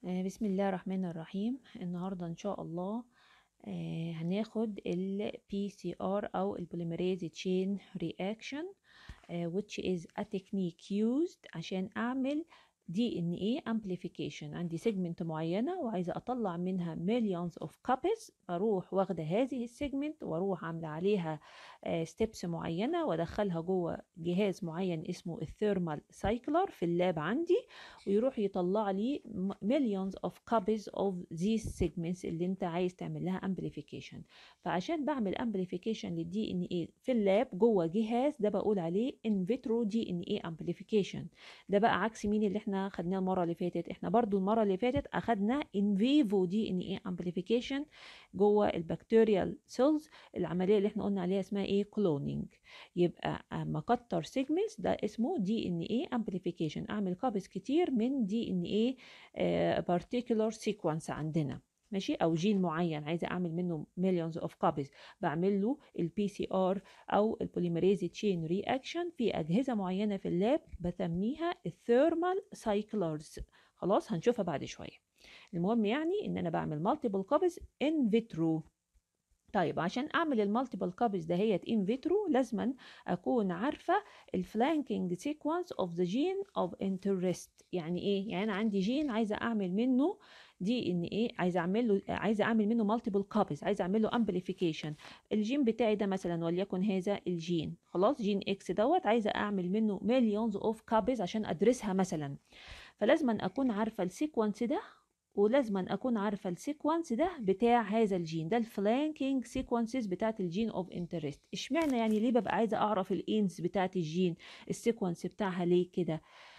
آه، بسم الله الرحمن الرحيم النهاردة إن شاء الله آه، هناخد ال PCR أو ال Polymerase Chain Reaction آه، which is a technique used عشان أعمل دي ان ايه amplification عندي سيجمنت معينة وعايزة اطلع منها millions of copies اروح واخدة هذه السيجمنت واروح عاملة عليها ستيبس معينة وادخلها جوه جهاز معين اسمه الثيرمال سايكلر في اللاب عندي ويروح يطلع لي millions of copies of these segments اللي انت عايز تعمل لها amplification فعشان بعمل amplification للدي ان ايه في اللاب جوه جهاز ده بقول عليه in vitro دي ان ايه amplification ده بقى عكس مين اللي احنا خدناه المره اللي فاتت احنا برضو المره اللي فاتت اخدنا in vivo دي ان ايه amplification جوه البكتيريال سيلز العمليه اللي احنا قلنا عليها اسمها ايه كلونينج يبقى اما اكتر سيجمنتس ده اسمه دي ان ايه امبليفيكيشن اعمل كابس كتير من دي ان ايه بارتيكولار سيكونس عندنا ماشي او جين معين عايزه اعمل منه مليونز اوف كوبيز بعمل له البي سي ار او البوليمريز تشين رياكشن في اجهزه معينه في اللاب بسميها الثيرمال سايكلرز خلاص هنشوفها بعد شويه المهم يعني ان انا بعمل مالتيبل كوبيز ان فيترو طيب عشان اعمل المالتيبل كوبيز دهيت ان فيترو لازما اكون عارفه الفلانكينج سيكونس اوف ذا جين اوف انترست يعني ايه يعني انا عندي جين عايزه اعمل منه دي ان ايه عايزه اعمل له عايزه اعمل منه مالتيبل كوبيز عايزه اعمل له امبليفيكيشن الجين بتاعي ده مثلا وليكن هذا الجين خلاص جين اكس دوت عايزه اعمل منه مليونز اوف كوبيز عشان ادرسها مثلا فلازما اكون عارفه السيكونس ده ولازما اكون عارفه السيكونس ده بتاع هذا الجين ده الفلانكينج سيكونسز بتاعت الجين اوف انترست اشمعنى يعني ليه ببقى عايزه اعرف الانز بتاعت الجين السيكونس بتاعها ليه كده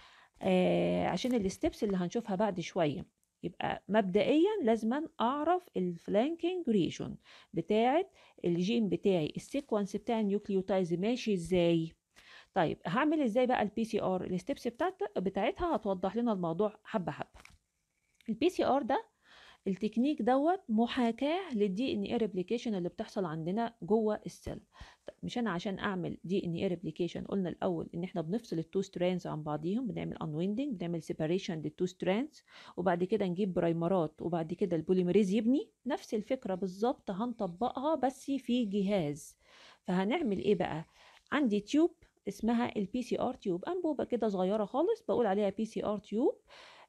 آه عشان الستبس اللي هنشوفها بعد شويه يبقى مبدئيا لازما اعرف الفلانكينج ريجون بتاعت الجين بتاعي السيكونس بتاع النيوكليوتايز ماشي ازاي طيب هعمل ازاي بقى البي سي ار الستبس بتاعتها هتوضح لنا الموضوع حبه حبه البي سي ار ده التكنيك دوت محاكاه للدي ان اي ريبليكيشن اللي بتحصل عندنا جوه السيل مش انا عشان اعمل دي ان اي ريبليكيشن قلنا الاول ان احنا بنفصل التو ستراندز عن بعضيهم بنعمل انويندنج بنعمل سيباريشن للتو ستراندز وبعد كده نجيب برايمرات وبعد كده البوليميريز يبني نفس الفكره بالظبط هنطبقها بس في جهاز فهنعمل ايه بقى عندي تيوب اسمها البي سي ار تيوب انبوبه كده صغيره خالص بقول عليها بي سي ار تيوب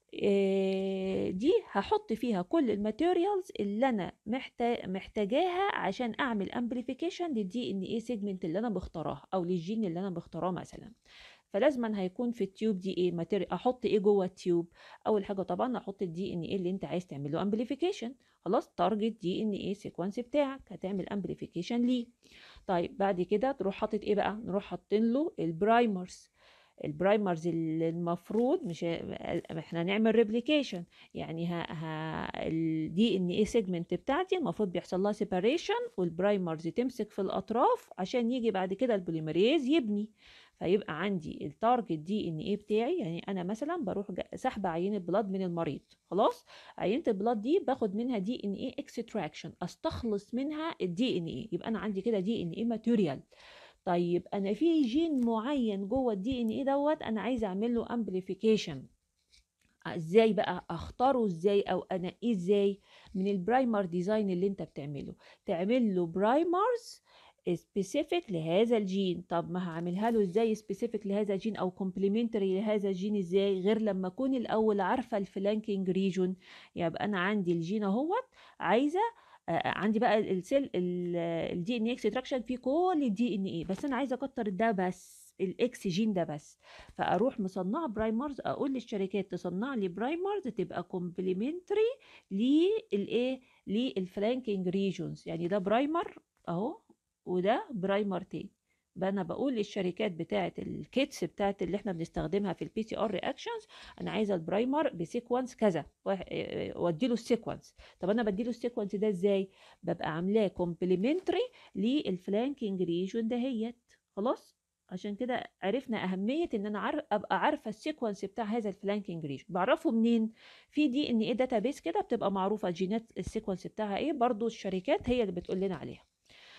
دي هحط فيها كل الماتيريالز اللي انا محتاجاها عشان اعمل امبليفيكيشن للدي ان اي سيجمنت اللي انا بختارها او للجين اللي انا بختاراه مثلا فلازما هيكون في التيوب دي ايه ماتيريال احط ايه جوه التيوب اول حاجه طبعا احط الدي ان ايه اللي انت عايز تعمل له امبليفيكيشن خلاص تارجت دي ان ايه سيكونس بتاعك هتعمل امبليفيكيشن ليه طيب بعد كده تروح حاطط ايه بقى نروح حاطين له البرايمرز البرايمرز اللي المفروض مش احنا هنعمل ريبليكيشن يعني ها ها الدي ان اي سيجمنت بتاعتي المفروض بيحصل لها سيباريشن والبرايمرز تمسك في الاطراف عشان يجي بعد كده البوليمريز يبني فيبقى عندي التارجت دي ان ايه بتاعي يعني انا مثلا بروح سحب عينه بلاد من المريض خلاص عينه البلاد دي باخد منها دي ان ايه اكستراكشن استخلص منها الدي ان ايه يبقى انا عندي كده دي ان ايه ماتيريال طيب انا في جين معين جوه الدي ان ايه دوت انا عايزه اعمل له امبليفيكيشن ازاي بقى اختاره ازاي او انقيه ازاي من البرايمر ديزاين اللي انت بتعمله تعمل له برايمرز سبيسيفيك لهذا الجين طب ما هعملها له ازاي سبيسيفيك لهذا الجين او كومبليمنتري لهذا الجين ازاي غير لما اكون الاول عارفه الفلانكينج ريجون يبقى انا عندي الجين اهوت عايزه عندي بقى السيل الدي ان اي اكستراكشن في كل الدي ان اي بس انا عايزه اكتر ده بس الاكس جين ده بس فاروح مصنعه برايمرز اقول للشركات تصنع لي برايمرز تبقى كومبليمنتري للايه للفلانكينج ريجونز يعني ده برايمر اهو وده برايمر تاني انا بقول للشركات بتاعه الكيتس بتاعه اللي احنا بنستخدمها في البي سي ار رياكشنز انا عايزه البرايمر بسيكونس كذا وادي له السيكونس طب انا بدي له السيكونس ده ازاي ببقى عاملاه كومبليمنتري للفلانكينج ريجون دهيت خلاص عشان كده عرفنا اهميه ان انا عارف ابقى عارفه السيكونس بتاع هذا الفلانكينج ريجون بعرفه منين في دي ان ايه داتابيس كده بتبقى معروفه الجينات السيكونس بتاعها ايه برضو الشركات هي اللي بتقول لنا عليها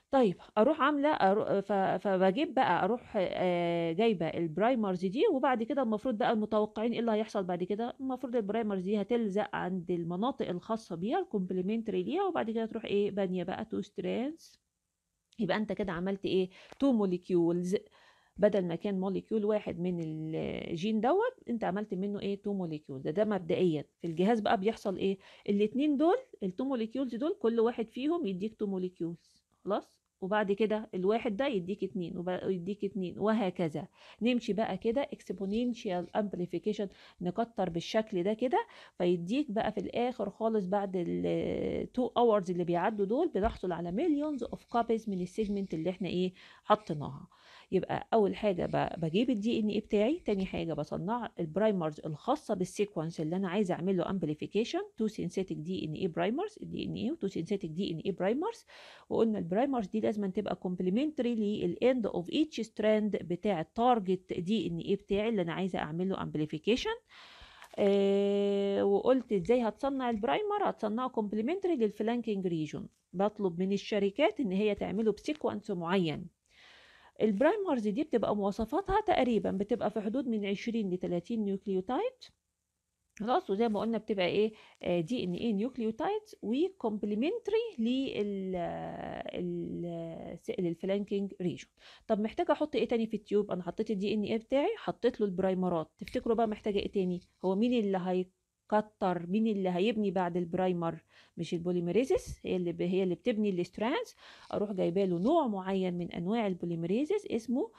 طيب اروح عامله أرو... ف... فبجيب بقى اروح آه، جايبه البرايمرز دي وبعد كده المفروض بقى المتوقعين ايه اللي هيحصل بعد كده المفروض البرايمرز دي هتلزق عند المناطق الخاصه بيها الكومبلمنتري ليها وبعد كده تروح ايه بانيه بقى تو سترينز يبقى انت كده عملت ايه تو موليكيولز بدل ما كان موليكيول واحد من الجين دوت انت عملت منه ايه تو موليكيول ده ده مبدئيا في الجهاز بقى بيحصل ايه الاتنين دول التو موليكيولز دول كل واحد فيهم يديك تو موليكيولز خلاص وبعد كده الواحد ده يديك اتنين ويديك اتنين وهكذا نمشي بقى كده exponential amplification نكتر بالشكل ده كده فيديك بقى في الاخر خالص بعد ال 2 hours اللي بيعدوا دول بنحصل على millions of copies من السيجمنت اللي احنا ايه حطيناها يبقى اول حاجه ب- بجيب الدي ان اي بتاعي تاني حاجه بصنع البرايمرز الخاصه بالسيكونس اللي انا عايزه اعمل له امبليفيكيشن تو سينثيتك دي ان اي برايمرز الدي ان اي وتو سينثيتك دي ان اي برايمرز وقلنا البرايمرز دي لازم تبقى كومبلمنتري للاند اوف ايتش ستراند بتاع التارجت دي ان اي بتاعي اللي انا عايزه اعمل له امبليفيكيشن آه وقلت ازاي هتصنع البرايمر هتصنعه كومبلمنتري للفلانكينج ريجون بطلب من الشركات ان هي تعمله بسيكونس معين البرايمرز دي بتبقى مواصفاتها تقريبا بتبقى في حدود من 20 ل 30 نيوكليوتايد خلاص وزي ما قلنا بتبقى ايه دي ان ايه نيوكليوتايد وكومبلمنتري لل للفلانكينج ريجون طب محتاجه احط ايه تاني في التيوب انا حطيت الدي ان ايه بتاعي حطيت له البرايمرات تفتكروا بقى محتاجه ايه تاني هو مين اللي هيكتر مين اللي هيبني بعد البرايمر مش البوليميريزس هي اللي ب... هي اللي بتبني الاسترانز اروح جايبه له نوع معين من انواع البوليميريزس اسمه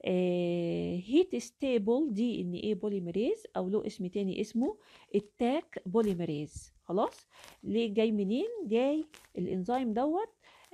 هيت ستيبل دي ان ايه بوليميريز او له اسم تاني اسمه التاك بوليميريز خلاص ليه جاي منين جاي الانزيم دوت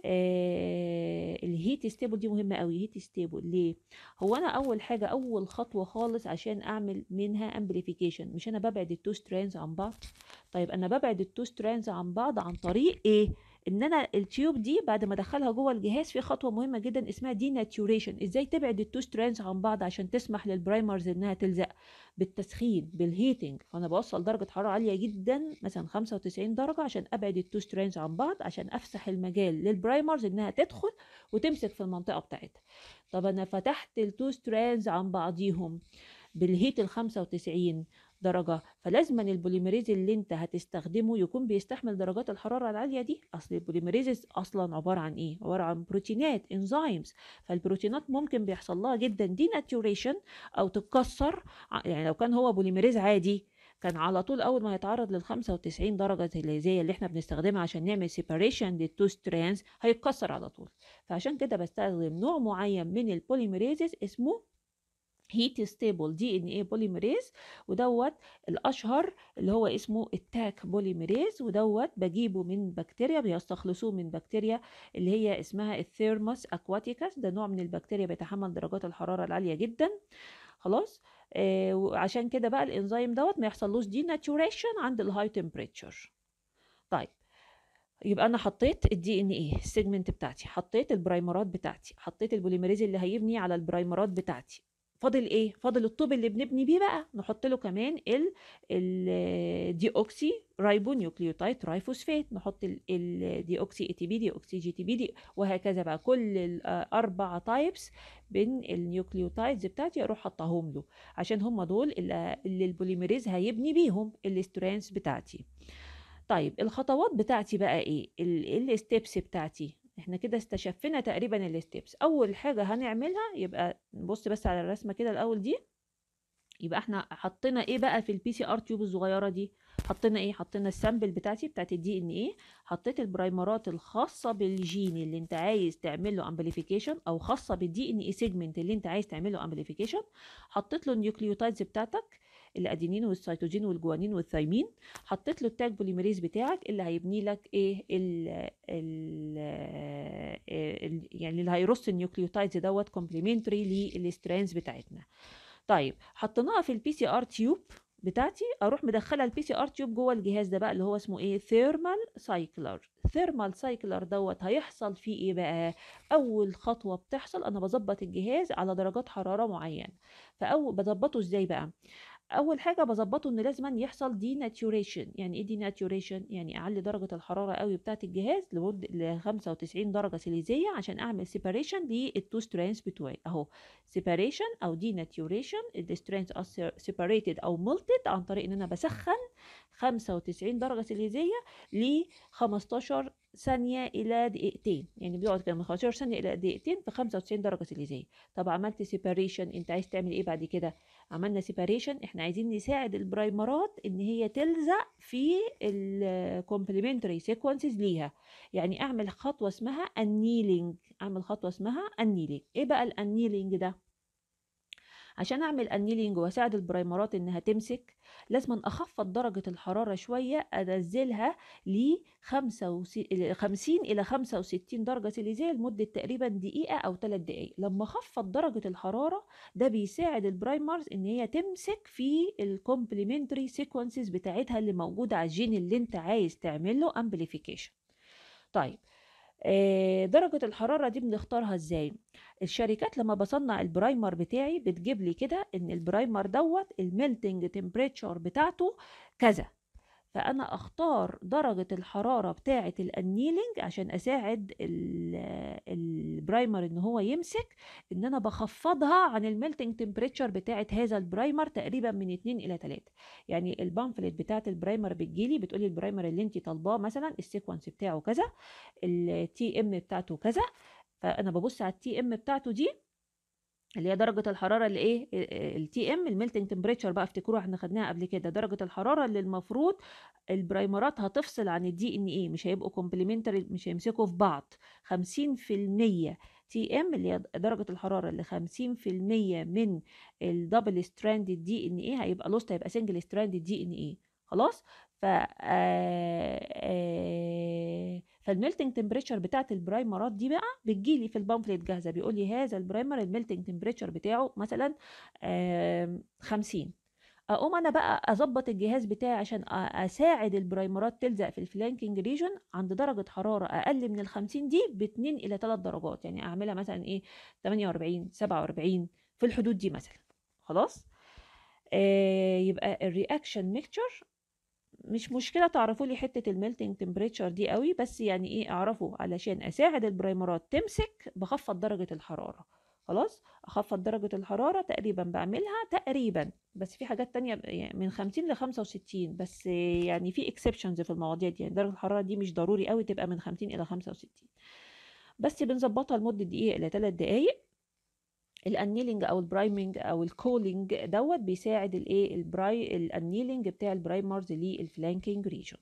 آه الهيت ستيبل دي مهمه قوي هيت ستيبل ليه هو انا اول حاجه اول خطوه خالص عشان اعمل منها امبليفيكيشن مش انا ببعد التو سترينز عن بعض طيب انا ببعد التو سترينز عن بعض عن طريق ايه ان انا التيوب دي بعد ما ادخلها جوه الجهاز في خطوه مهمه جدا اسمها دي ناتوريشن ازاي تبعد التو سترينز عن بعض عشان تسمح للبرايمرز انها تلزق بالتسخين بالهيتنج فانا بوصل درجه حراره عاليه جدا مثلا 95 درجه عشان ابعد التو سترينز عن بعض عشان افسح المجال للبرايمرز انها تدخل وتمسك في المنطقه بتاعتها طب انا فتحت التو سترينز عن بعضيهم بالهيت ال 95 درجة فلازما البوليميريز اللي انت هتستخدمه يكون بيستحمل درجات الحرارة العالية دي اصل البوليميريز اصلا عبارة عن ايه عبارة عن بروتينات انزيمز فالبروتينات ممكن بيحصل لها جدا دي ناتوريشن او تتكسر يعني لو كان هو بوليميريز عادي كان على طول اول ما يتعرض لل 95 درجه زي زي اللي احنا بنستخدمها عشان نعمل سيباريشن للتو سترينز هيتكسر على طول فعشان كده بستخدم نوع معين من البوليميريزز اسمه هيت ستيبل دي ان ايه بوليميريز ودوت الاشهر اللي هو اسمه التاك بوليميريز ودوت بجيبه من بكتيريا بيستخلصوه من بكتيريا اللي هي اسمها الثيرموس اكواتيكاس ده نوع من البكتيريا بيتحمل درجات الحراره العاليه جدا خلاص آه وعشان كده بقى الانزيم دوت ما يحصلوش دي ناتوريشن عند الهاي تمبريتشر طيب يبقى انا حطيت الدي ان ايه السيجمنت بتاعتي حطيت البرايمرات بتاعتي حطيت البوليميريز اللي هيبني على البرايمرات بتاعتي فاضل ايه فاضل الطوب اللي بنبني بيه بقى نحط له كمان ال الدي اوكسي رايبو نيوكليوتايد ترايفوسفات نحط الدي اوكسي اي تي بي دي اوكسي جي تي بي دي وهكذا بقى كل الاربع تايبس بين النيوكليوتايدز بتاعتي اروح حطاهم له عشان هم دول اللي, اللي البوليميريز هيبني بيهم السترينز بتاعتي طيب الخطوات بتاعتي بقى ايه الستبس بتاعتي احنا كده استشفينا تقريبا الستبس اول حاجه هنعملها يبقى نبص بس على الرسمه كده الاول دي يبقى احنا حطينا ايه بقى في البي سي ار تيوب الصغيره دي حطينا ايه حطينا السامبل بتاعتي بتاعت الدي ان ايه حطيت البرايمرات الخاصه بالجين اللي انت عايز تعمل له امبليفيكيشن او خاصه بالدي ان اي سيجمنت اللي انت عايز تعمل له امبليفيكيشن حطيت له النيوكليوتايدز بتاعتك الادينين والسيتوجين والجوانين والثايمين حطيت له التاج بوليميريز بتاعك اللي هيبني لك ايه ال ال ال يعني اللي هيرص النيوكليوتايدز دوت كومبليمنتري للسترينز بتاعتنا طيب حطيناها في البي سي ار تيوب بتاعتي اروح مدخله البي سي ار تيوب جوه الجهاز ده بقى اللي هو اسمه ايه ثيرمال سايكلر ثيرمال سايكلر دوت هيحصل فيه ايه بقى اول خطوه بتحصل انا بظبط الجهاز على درجات حراره معينه فاول بظبطه ازاي بقى اول حاجه بظبطه ان لازم يحصل دي ناتوريشن يعني ايه دي ناتوريشن يعني اعلي درجه الحراره قوي بتاعه الجهاز لمده ل 95 درجه سيليزيه عشان اعمل سيباريشن للتو سترينز بتوعي اهو سيباريشن او دي ناتوريشن السترينز ار سيباريتد او مولتد عن طريق ان انا بسخن 95 درجه سيليزيه ل 15 ثانيه الى دقيقتين يعني بيقعد كده من 15 ثانيه الى دقيقتين في 95 درجه سيليزيه طب عملت سيباريشن انت عايز تعمل ايه بعد كده عملنا سيباريشن احنا عايزين نساعد البرايمرات ان هي تلزق في الكومبلمنتري سيكونسز ليها يعني اعمل خطوه اسمها انيلينج اعمل خطوه اسمها انيلينج ايه بقى الانيلينج ده عشان اعمل انيلينج واساعد البرايمرات انها تمسك لازم اخفض درجة الحرارة شوية انزلها ل 50 الى 65 درجة سيليزية لمدة تقريبا دقيقة او 3 دقايق لما اخفض درجة الحرارة ده بيساعد البرايمرز ان هي تمسك في الكومبلمنتري سيكونسز بتاعتها اللي موجودة على الجين اللي انت عايز تعمله امبليفيكيشن طيب آه، درجة الحرارة دي بنختارها ازاي الشركات لما بصنع البرايمر بتاعي بتجيب لي كده ان البرايمر دوت الميلتنج تمبريتشر بتاعته كذا فانا اختار درجة الحرارة بتاعة الانيلينج عشان اساعد البرايمر ان هو يمسك ان انا بخفضها عن الميلتنج تمبريتشر بتاعة هذا البرايمر تقريبا من 2 الى 3 يعني البامفلت بتاعة البرايمر بتجيلي بتقولي البرايمر اللي انت طالباه مثلا السيكونس بتاعه كذا التي ام بتاعته كذا فانا ببص على التي ام بتاعته دي اللي هي درجة الحرارة اللي ايه التي ام الميلتنج تمبريتشر بقى افتكروها احنا خدناها قبل كده درجة الحرارة اللي المفروض البرايمرات هتفصل عن الدي ان ايه مش هيبقوا كومبلمنتري مش هيمسكوا في بعض 50% تي ام اللي هي درجة الحرارة اللي 50% من الدبل ستراند دي ان ايه هيبقى لوست هيبقى سنجل ستراند دي ان ايه خلاص ف فالميلتنج تمبريتشر بتاعت البرايمرات دي بقى بتجيلي في البامفليت جاهزه بيقول لي هذا البرايمر الميلتنج تمبريتشر بتاعه مثلا 50 اقوم انا بقى اظبط الجهاز بتاعي عشان اساعد البرايمرات تلزق في الفلانكينج ريجن عند درجه حراره اقل من ال 50 دي ب 2 الى 3 درجات يعني اعملها مثلا ايه 48 47 في الحدود دي مثلا خلاص آه يبقى الرياكشن ميكتشر مش مشكله تعرفوا لي حته الميلتنج تمبريتشر دي قوي بس يعني ايه اعرفه علشان اساعد البرايمرات تمسك بخفض درجه الحراره خلاص اخفض درجه الحراره تقريبا بعملها تقريبا بس في حاجات تانية يعني من 50 ل 65 بس يعني في اكسبشنز في المواضيع دي يعني درجه الحراره دي مش ضروري قوي تبقى من 50 الى 65 بس بنظبطها لمده دقيقه الى 3 دقائق الانيلينج او البرايمنج او الكولينج دوت بيساعد الايه البراي الانيلينج بتاع البرايمرز للفلانكينج ريجن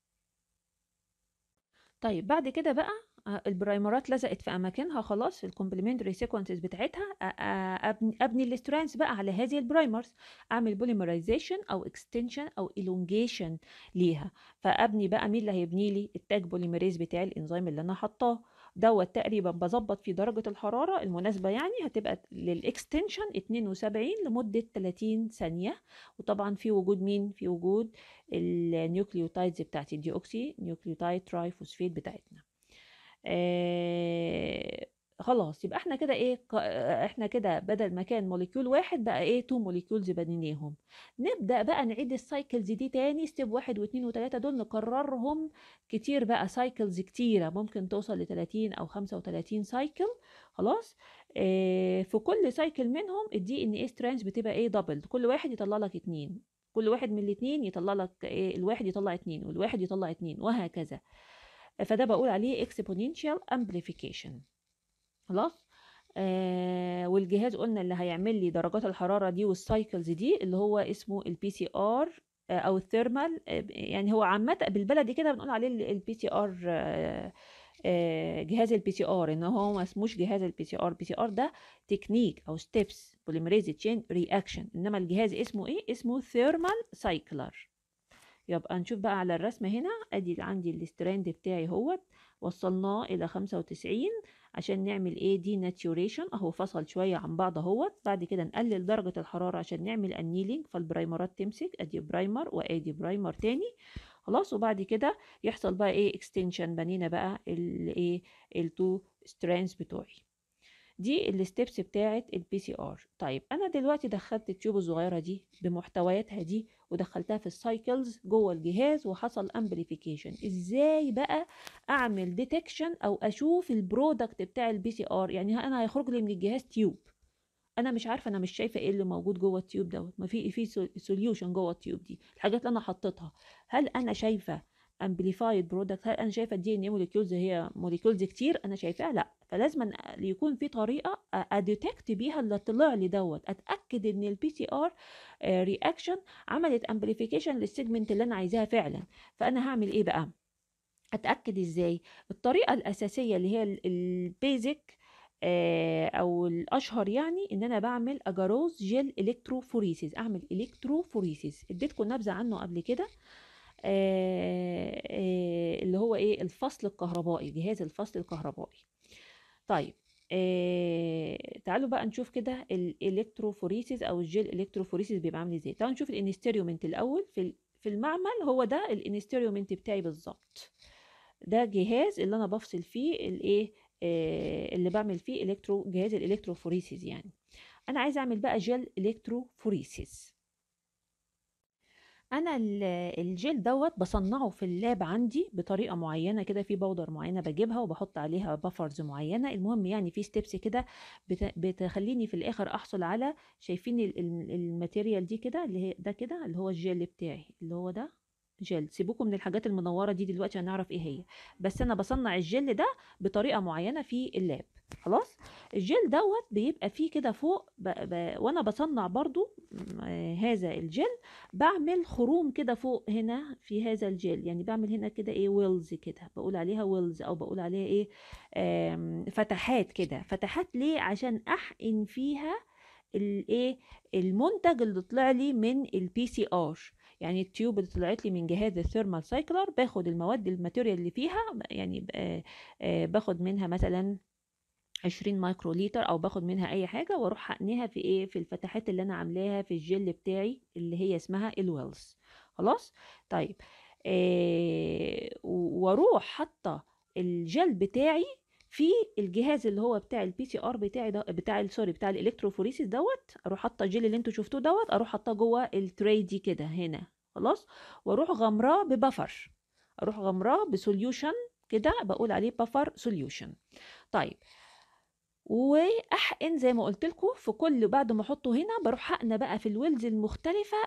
طيب بعد كده بقى البرايمرات لزقت في اماكنها خلاص في الكومبلمنتري سيكونسز بتاعتها ابني, أبني السترانس بقى على هذه البرايمرز اعمل بوليمرايزيشن او اكستنشن او الونجيشن ليها فابني بقى مين اللي هيبني لي التاج بوليمريز بتاع الانزيم اللي انا حطاه دوت تقريبا بظبط في درجة الحرارة المناسبة يعني هتبقى للإكستنشن 72 لمدة 30 ثانية وطبعا في وجود مين؟ في وجود النيوكليوتايدز بتاعتي الديوكسي نيوكليوتايد تراي فوسفيت بتاعتنا آه خلاص يبقى احنا كده ايه احنا كده بدل ما كان موليكيول واحد بقى ايه تو موليكيولز بنيناهم نبدا بقى نعيد السايكلز دي تاني ستيب واحد واثنين وثلاثه دول نكررهم كتير بقى سايكلز كتيره ممكن توصل ل 30 او 35 سايكل خلاص اه في كل سايكل منهم الدي ان ايه سترانز بتبقى ايه دبل كل واحد يطلع لك اتنين كل واحد من الاثنين يطلع لك ايه الواحد يطلع اتنين والواحد يطلع اتنين وهكذا فده بقول عليه exponential amplification خلاص آه والجهاز قلنا اللي هيعمل لي درجات الحراره دي والسايكلز دي اللي هو اسمه البي سي ار او الثيرمال يعني هو عامه بالبلدي كده بنقول عليه البي سي ار جهاز البي سي ار ان هو ما اسموش جهاز البي سي ار البي سي ار ده تكنيك او ستيبس بوليمريز تشين رياكشن انما الجهاز اسمه ايه اسمه ثيرمال سايكلر يبقى نشوف بقى على الرسمه هنا ادي عندي الستراند بتاعي اهوت وصلناه الى 95 عشان نعمل ايه دي ناتيوريشن اهو فصل شويه عن بعض اهوت بعد كده نقلل درجه الحراره عشان نعمل انيلينج فالبرايمرات تمسك ادي برايمر وادي برايمر تاني خلاص وبعد كده يحصل بقى ايه اكستنشن بنينا بقى الايه التو سترينز بتوعي دي الستبس بتاعه البي سي ار طيب انا دلوقتي دخلت التيوب الصغيره دي بمحتوياتها دي ودخلتها في السايكلز جوه الجهاز وحصل امبليفيكيشن ازاي بقى اعمل ديتكشن او اشوف البرودكت بتاع البي سي ار يعني انا هيخرج لي من الجهاز تيوب انا مش عارفه انا مش شايفه ايه اللي موجود جوه التيوب دوت ما في في سوليوشن جوه التيوب دي الحاجات اللي انا حطيتها هل انا شايفه امبليفايد برودكت هل انا شايفه الدي ان اي موليكيولز هي موليكيولز كتير انا شايفاها لا فلازم يكون في طريقه اديتكت بيها اللي طلع لي دوت اتاكد ان البي سي ار رياكشن عملت امبليفيكيشن للسيجمنت اللي انا عايزاها فعلا فانا هعمل ايه بقى اتاكد ازاي الطريقه الاساسيه اللي هي البيزك او الاشهر يعني ان انا بعمل اجاروز جيل الكتروفوريسيس اعمل الكتروفوريسيس اديتكم نبذه عنه قبل كده آه، آه، اللي هو ايه الفصل الكهربائي جهاز الفصل الكهربائي طيب آه تعالوا بقى نشوف كده الالكتروفوريسيس او الجيل الكتروفوريسيس بيبقى عامل ازاي تعالوا نشوف الانستيرومنت الاول في في المعمل هو ده الانستيرومنت بتاعي بالظبط ده جهاز اللي انا بفصل فيه الايه آه اللي بعمل فيه الكترو جهاز الالكتروفوريسيس يعني انا عايزه اعمل بقى جيل الكتروفوريسيس انا الجل دوت بصنعه في اللاب عندي بطريقه معينه كده في بودر معينه بجيبها وبحط عليها بفرز معينه المهم يعني في ستيبس كده بتخليني في الاخر احصل على شايفين الماتيريال دي كده اللي هي ده كده اللي هو الجل بتاعي اللي هو ده جل سيبوكم من الحاجات المنوره دي دلوقتي هنعرف ايه هي بس انا بصنع الجل ده بطريقه معينه في اللاب خلاص الجل دوت بيبقى فيه كده فوق ب... ب... وانا بصنع برضو هذا الجل بعمل خروم كده فوق هنا في هذا الجل يعني بعمل هنا كده ايه ويلز كده بقول عليها ويلز او بقول عليها ايه فتحات كده فتحات ليه عشان احقن فيها الايه المنتج اللي طلع لي من البي سي ار يعني التيوب اللي طلعت لي من جهاز الثيرمال سايكلر باخد المواد الماتيريال اللي فيها يعني باخد منها مثلا 20 مايكرو لتر او باخد منها اي حاجه واروح حقنها في ايه في الفتحات اللي انا عاملاها في الجل بتاعي اللي هي اسمها الويلز خلاص طيب آه واروح حاطه الجل بتاعي في الجهاز اللي هو بتاع البي سي ار بتاعي ده بتاع سوري بتاع الالكتروفوريسيس دوت اروح حاطه الجل اللي انتوا شفتوه دوت اروح حاطاه جوه التري دي كده هنا خلاص واروح غمراه ببفر اروح غمراه بسوليوشن كده بقول عليه بفر سوليوشن طيب واحقن زي ما قلت لكم في كل بعد ما احطه هنا بروح حقنه بقى في الويلز المختلفه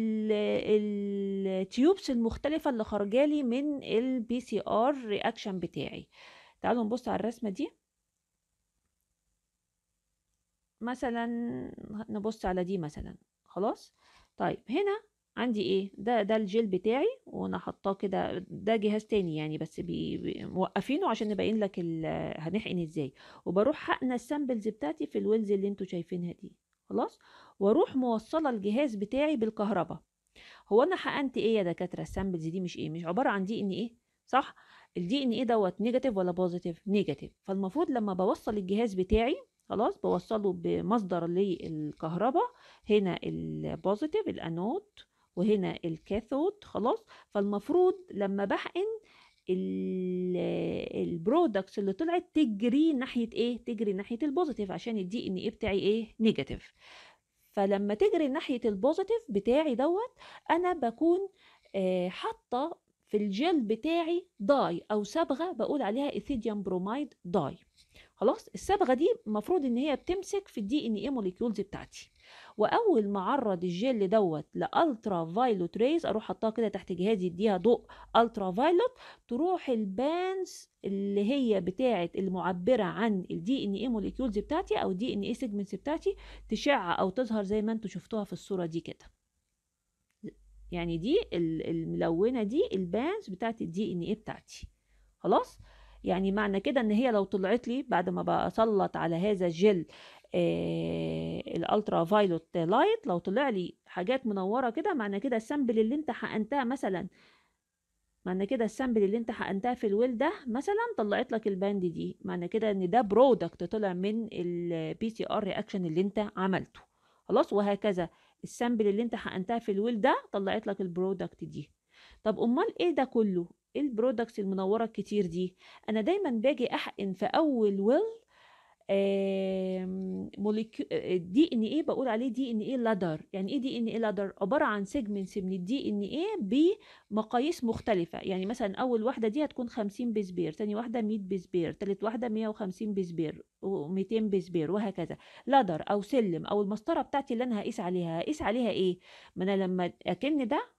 التيوبس المختلفه اللي خارجالي من البي سي ار رياكشن بتاعي تعالوا نبص على الرسمه دي مثلا نبص على دي مثلا خلاص طيب هنا عندي ايه ده ده الجيل بتاعي وانا حاطاه كده ده جهاز تاني يعني بس بي بي موقفينه عشان نبين لك هنحقن ازاي وبروح حقنه السامبلز بتاعتي في الويلز اللي انتوا شايفينها دي خلاص واروح موصله الجهاز بتاعي بالكهرباء هو انا حقنت ايه يا دكاتره السامبلز دي مش ايه مش عباره عن دي ان ايه صح الدي ان ايه دوت نيجاتيف ولا بوزيتيف نيجاتيف فالمفروض لما بوصل الجهاز بتاعي خلاص بوصله بمصدر للكهرباء هنا البوزيتيف الانود وهنا الكاثود خلاص فالمفروض لما بحقن البرودكتس اللي طلعت تجري ناحيه ايه تجري ناحيه البوزيتيف عشان الدي ان ايه بتاعي ايه نيجاتيف فلما تجري ناحيه البوزيتيف بتاعي دوت انا بكون آه حاطه في الجل بتاعي داي او صبغه بقول عليها ايثيديوم برومايد داي خلاص الصبغه دي المفروض ان هي بتمسك في الدي ان ايه موليكيولز بتاعتي واول ما اعرض الجل دوت لالترا فايلوت ريز اروح حطها كده تحت جهازي يديها ضوء الترا فايلوت تروح البانز اللي هي بتاعه المعبره عن الدي ان اي موليكيولز بتاعتي او الدي ان اي سيجمنتس بتاعتي تشع او تظهر زي ما انتم شفتوها في الصوره دي كده يعني دي الملونه دي البانز بتاعت الدي ان اي بتاعتي خلاص يعني معنى كده ان هي لو طلعت لي بعد ما بسلط على هذا الجل آه الالترا فايلوت لايت لو طلع لي حاجات منوره كده معنى كده السامبل اللي انت حقنتها مثلا معنى كده السامبل اللي انت حقنتها في الويل ده مثلا طلعت لك الباند دي معنى كده ان ده برودكت طلع من البي سي ار رياكشن اللي انت عملته خلاص وهكذا السامبل اللي انت حقنتها في الويل ده طلعت لك البرودكت دي طب امال ايه ده كله ايه البرودكتس المنوره الكتير دي انا دايما باجي احقن في اول ويل دي ان ايه بقول عليه دي ان ايه لادر يعني ايه دي ان ايه لادر عباره عن سيجمنتس من الدي ان ايه بمقاييس مختلفه يعني مثلا اول واحده دي هتكون 50 بيس بير ثاني واحده 100 بيس بير ثالث واحده 150 بيس بير و200 بيس بير وهكذا لادر او سلم او المسطره بتاعتي اللي انا هقيس عليها هقيس عليها ايه ما انا لما اكن ده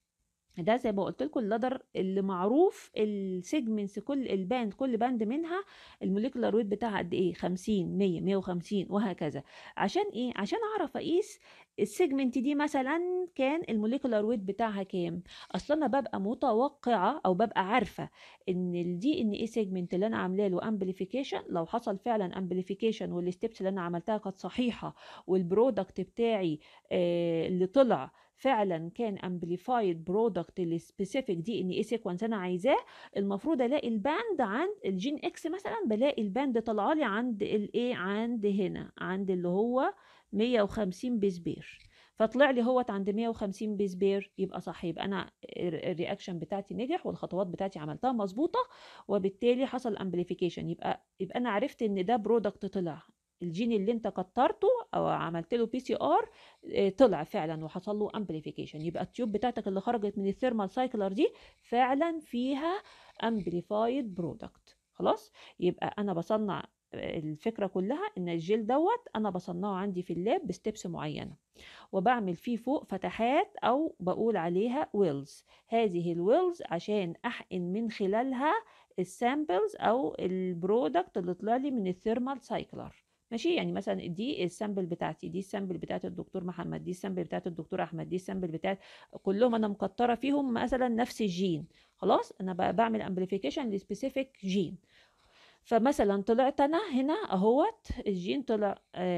ده زي ما قلت لكم اللادر اللي معروف السيجمنتس كل الباند كل باند منها الموليكولار ويت بتاعها قد ايه 50 100 150 وهكذا عشان ايه عشان اعرف اقيس السيجمنت دي مثلا كان الموليكولار ويت بتاعها كام اصلا انا ببقى متوقعه او ببقى عارفه ان الدي ان اي سيجمنت اللي انا عامله له امبليفيكيشن لو حصل فعلا امبليفيكيشن والستبس اللي انا عملتها كانت صحيحه والبرودكت بتاعي آه اللي طلع فعلا كان امبليفايد برودكت للسبيسيفيك دي ان اي سيكونس انا عايزاه المفروض الاقي الباند عند الجين اكس مثلا بلاقي الباند طالعه لي عند الايه عند هنا عند اللي هو 150 بيس بير فطلع لي هوت عند 150 بيس بير يبقى صح يبقى انا الرياكشن بتاعتي نجح والخطوات بتاعتي عملتها مظبوطه وبالتالي حصل امبليفيكيشن يبقى يبقى انا عرفت ان ده برودكت طلع الجين اللي انت كترته او عملت له بي سي ار طلع فعلا وحصل له امبليفيكيشن يبقى التيوب بتاعتك اللي خرجت من الثيرمال سايكلر دي فعلا فيها امبليفايد برودكت خلاص يبقى انا بصنع الفكره كلها ان الجيل دوت انا بصنعه عندي في اللاب بستبس معينه وبعمل فيه فوق فتحات او بقول عليها ويلز هذه الويلز عشان احقن من خلالها السامبلز او البرودكت اللي طلع لي من الثيرمال سايكلر ماشي يعني مثلا دي السامبل بتاعتي دي السامبل بتاعت الدكتور محمد دي السامبل بتاعت الدكتور احمد دي السامبل بتاعت كلهم انا مكتره فيهم مثلا نفس الجين خلاص انا بعمل امبليفيكيشن لسبيسيفيك جين فمثلا طلعت انا هنا اهوت الجين طلع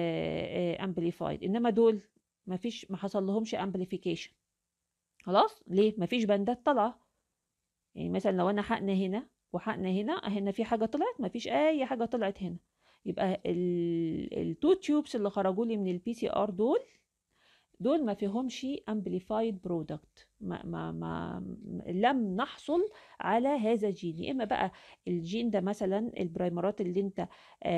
امبليفايد انما دول ما فيش ما حصل لهمش امبليفيكيشن خلاص ليه ما فيش بندات طالعه يعني مثلا لو انا حقنه هنا وحقنه هنا هنا في حاجه طلعت ما فيش اي حاجه طلعت هنا يبقى التو تيوبس اللي خرجوا لي من البي سي ار دول دول ما فيهمش امبليفايد برودكت ما, ما, ما لم نحصل على هذا الجين يا اما بقى الجين ده مثلا البرايمرات اللي انت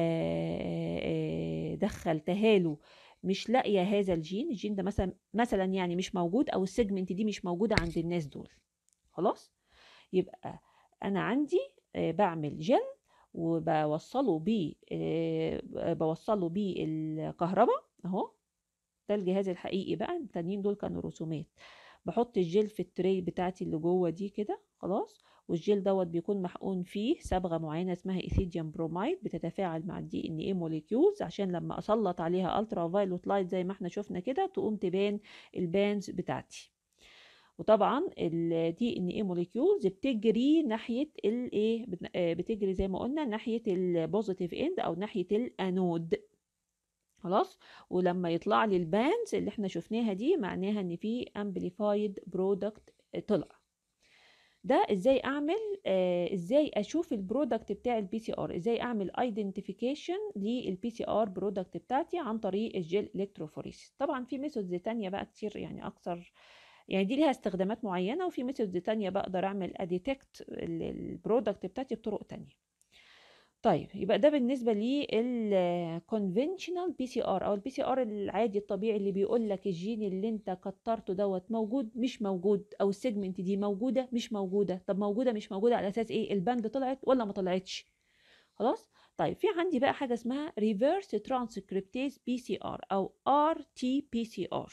دخلتها له مش لاقيه هذا الجين الجين ده مثلا مثلا يعني مش موجود او السيجمنت دي مش موجوده عند الناس دول خلاص يبقى انا عندي بعمل جل وبوصله بيه بوصله بيه الكهرباء اهو ده الجهاز الحقيقي بقى التانيين دول كانوا رسومات بحط الجل في التري بتاعتي اللي جوه دي كده خلاص والجل دوت بيكون محقون فيه صبغه معينه اسمها ايثيديوم برومايد بتتفاعل مع الدي ان ايه موليكيولز عشان لما اسلط عليها الترا فايلوت لايت زي ما احنا شفنا كده تقوم تبان البانز بتاعتي وطبعا الدي ان ايه موليكيولز بتجري ناحيه الايه بتجري زي ما قلنا ناحيه البوزيتيف اند او ناحيه الانود خلاص ولما يطلع لي البانز اللي احنا شفناها دي معناها ان في امبليفايد برودكت طلع ده ازاي اعمل آه ازاي اشوف البرودكت بتاع البي سي ار ازاي اعمل ايدنتيفيكيشن للبي سي ار برودكت بتاعتي عن طريق الجيل الكتروفوريسيس طبعا في ميثودز تانية بقى كتير يعني اكثر يعني دي ليها استخدامات معينه وفي ميثودز تانية بقدر اعمل اديتكت البرودكت بتاعتي بطرق تانية طيب يبقى ده بالنسبه للكونفنشنال بي سي ار او البي سي ار العادي الطبيعي اللي بيقول لك الجين اللي انت كترته دوت موجود مش موجود او السيجمنت دي موجوده مش موجوده طب موجوده مش موجوده على اساس ايه الباند طلعت ولا ما طلعتش خلاص طيب في عندي بقى حاجه اسمها ريفرس ترانسكريبتيز بي سي ار او ار تي بي سي ار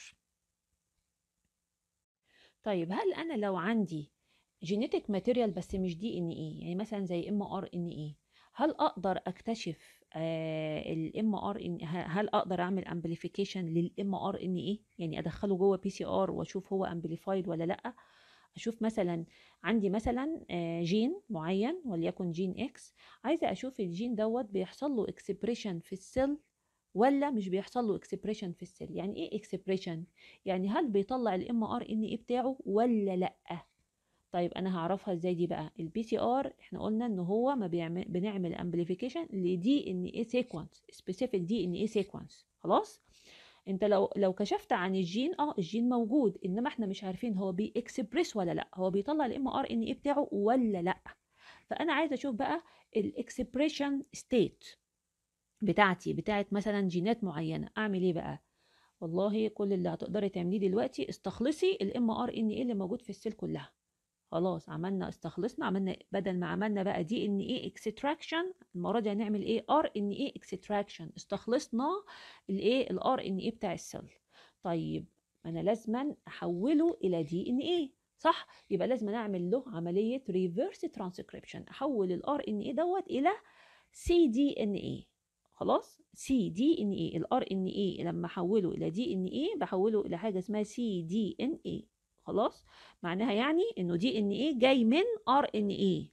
طيب هل انا لو عندي جينيتك ماتيريال بس مش دي ان ايه يعني مثلا زي ام ار ان ايه هل اقدر اكتشف الام ار هل اقدر اعمل امبليفيكيشن للام ار ان ايه يعني ادخله جوه بي سي ار واشوف هو امبليفايد ولا لا اشوف مثلا عندي مثلا جين معين وليكن جين اكس عايزه اشوف الجين دوت بيحصل له اكسبريشن في السيل ولا مش بيحصل له اكسبريشن في السيل يعني ايه اكسبريشن يعني هل بيطلع الام ار ان ايه بتاعه ولا لا طيب انا هعرفها ازاي دي بقى البي سي ار احنا قلنا ان هو ما بيعمل بنعمل امبليفيكيشن لدي ان اي سيكونس سبيسيفيك دي ان اي سيكونس خلاص انت لو لو كشفت عن الجين اه الجين موجود انما احنا مش عارفين هو بيكسبريس ولا لا هو بيطلع الام ار ان اي بتاعه ولا لا فانا عايزه اشوف بقى الاكسبريشن ستيت بتاعتي بتاعت مثلا جينات معينه اعمل ايه بقى والله كل اللي هتقدري تعمليه دلوقتي استخلصي الام ار ان ايه اللي موجود في السيل كلها خلاص عملنا استخلصنا عملنا بدل ما عملنا بقى دي ان ايه اكستراكشن المره دي هنعمل ايه ار ان ايه اكستراكشن استخلصنا الايه الار ان ايه بتاع السيل طيب انا لازما احوله الى دي ان ايه صح يبقى لازم نعمل له عمليه ريفرس ترانسكريبشن احول الار ان ايه دوت الى سي دي ان ايه خلاص سي دي ان ايه الار ان ايه لما احوله الى دي ان ايه بحوله الى حاجه اسمها سي دي ان ايه خلاص معناها يعني انه دي ان ايه جاي من ار ان ايه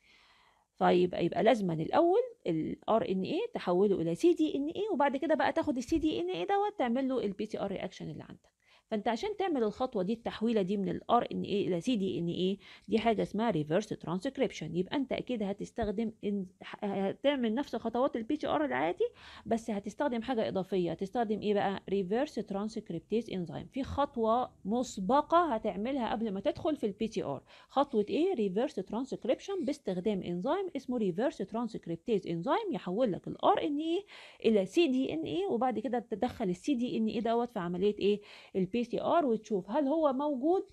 طيب يبقى لازما الاول الار ان ايه تحوله الى سي دي ان ايه وبعد كده بقى تاخد السي دي ان ايه دوت تعمل له البي سي ار رياكشن اللي عندك فانت عشان تعمل الخطوه دي التحويله دي من الار ان اي الى سي دي ان اي دي حاجه اسمها ريفرس ترانسكريبشن يبقى انت اكيد هتستخدم إن هتعمل نفس خطوات البي تي ار العادي بس هتستخدم حاجه اضافيه هتستخدم ايه بقى ريفرس ترانسكريبتيز انزيم في خطوه مسبقه هتعملها قبل ما تدخل في البي تي ار خطوه ايه ريفرس ترانسكريبشن باستخدام انزيم اسمه ريفرس ترانسكريبتيز انزيم يحول لك الار ان اي الى سي دي ان اي وبعد كده تدخل السي دي ان اي دوت في عمليه ايه البي سي ار وتشوف هل هو موجود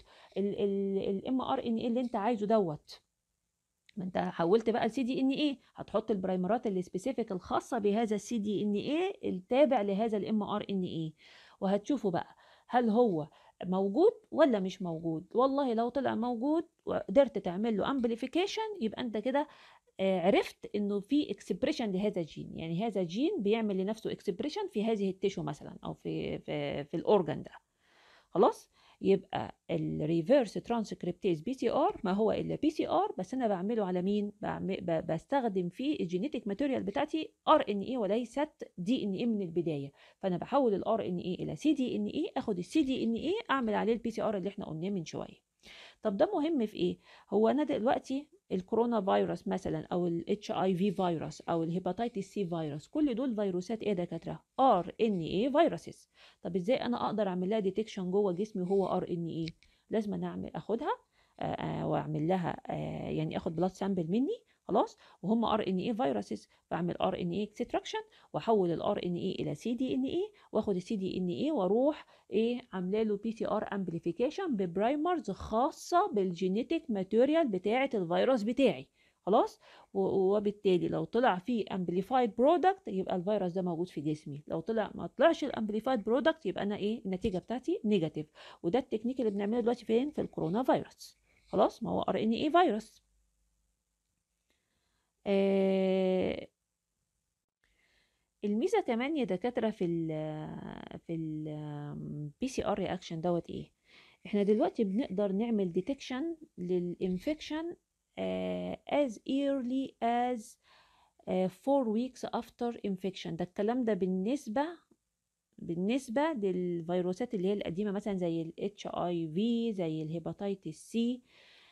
الام ار ان اي اللي انت عايزه دوت ما انت حولت بقى السي دي ان ايه هتحط البرايمرات السبيسيفيك الخاصه بهذا السي دي ان ايه التابع لهذا الام ار ان ايه وهتشوفوا بقى هل هو موجود ولا مش موجود والله لو طلع موجود وقدرت تعمل له امبليفيكيشن يبقى انت كده عرفت انه في اكسبريشن لهذا الجين يعني هذا الجين بيعمل لنفسه اكسبريشن في هذه التيشو مثلا او في في, في الاورجان ده خلاص يبقى الريفرس ترانسكريبتيز بي سي ار ما هو الا بي سي ار بس انا بعمله على مين بستخدم فيه الجينيتك ماتيريال بتاعتي ار ان اي وليست دي ان اي من البدايه فانا بحول الار ان اي الى سي دي ان اي اخد السي دي ان اي اعمل عليه البي سي ار اللي احنا قلناه من شويه طب ده مهم في ايه هو انا دلوقتي الكورونا فيروس مثلا او الاتش اي في فيروس او الهيباتيتس سي فيروس كل دول فيروسات ايه يا دكاتره ار ان اي فيروسز طب ازاي انا اقدر اعمل لها ديتكشن جوه جسمي وهو ار ان اي لازم أنا اعمل اخدها واعمل لها يعني اخد بلاد سامبل مني خلاص وهم ار ان اي فيروسز بعمل ار ان اي اكستراكشن واحول الار ان اي الى سي دي ان اي واخد السي دي ان اي واروح ايه عامله له بي سي ار امبليفيكيشن ببرايمرز خاصه بالجينيتك ماتيريال بتاعه الفيروس بتاعي خلاص وبالتالي لو طلع فيه امبليفايد برودكت يبقى الفيروس ده موجود في جسمي لو طلع ما طلعش الامبليفايد برودكت يبقى انا ايه النتيجه بتاعتي نيجاتيف وده التكنيك اللي بنعمله دلوقتي فين في الكورونا فيروس خلاص ما هو ار ان اي فيروس آه الميزه كمان يا دكاتره في ال في البي سي ار رياكشن دوت ايه احنا دلوقتي بنقدر نعمل ديتكشن للانفكشن uh, as early as uh, four weeks after infection ده الكلام ده بالنسبة بالنسبة للفيروسات اللي هي القديمة مثلا زي ال HIV زي الهيباتيتس سي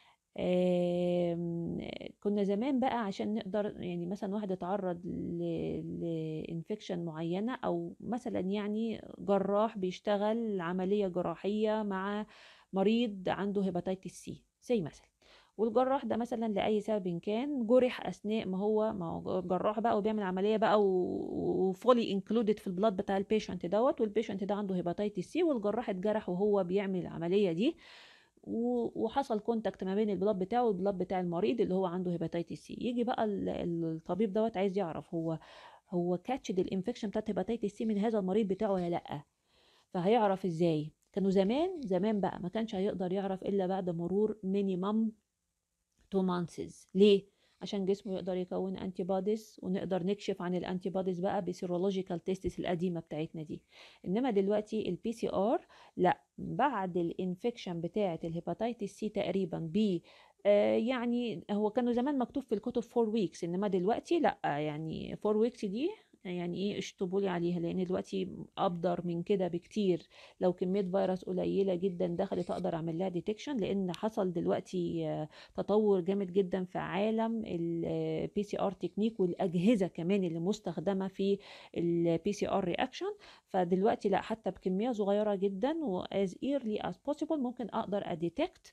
كنا زمان بقى عشان نقدر يعني مثلا واحد اتعرض لانفكشن معينة او مثلا يعني جراح بيشتغل عملية جراحية مع مريض عنده هيباتيتس سي زي مثلا والجراح ده مثلا لاي سبب كان جرح اثناء ما هو ما هو جراح بقى وبيعمل عمليه بقى وفولي انكلودد في البلاد بتاع البيشنت دوت والبيشنت ده عنده هيباتيتس سي والجراح اتجرح وهو بيعمل العمليه دي وحصل كونتاكت ما بين البلاد بتاعه والبلاد بتاع المريض اللي هو عنده هيباتيتس سي يجي بقى الطبيب دوت عايز يعرف هو هو كاتشد الانفكشن بتاعت هيباتيتس سي من هذا المريض بتاعه ولا لا فهيعرف ازاي كانوا زمان زمان بقى ما كانش هيقدر يعرف الا بعد مرور مينيمم 2 مانثز ليه عشان جسمه يقدر يكون انتي بوديز ونقدر نكشف عن الانتي بوديز بقى بسيرولوجيكال تيستس القديمه بتاعتنا دي انما دلوقتي البي سي ار لا بعد الانفكشن بتاعه الهيباتيتس سي تقريبا ب آه يعني هو كانوا زمان مكتوب في الكتب 4 ويكس انما دلوقتي لا يعني 4 ويكس دي يعني ايه اشطبوا لي عليها لان دلوقتي ابدر من كده بكتير لو كميه فيروس قليله جدا دخلت اقدر اعمل لها ديتكشن لان حصل دلوقتي تطور جامد جدا في عالم البي سي ار تكنيك والاجهزه كمان اللي مستخدمه في البي سي ار رياكشن فدلوقتي لا حتى بكميه صغيره جدا واز ايرلي از بوسيبل ممكن اقدر اديتكت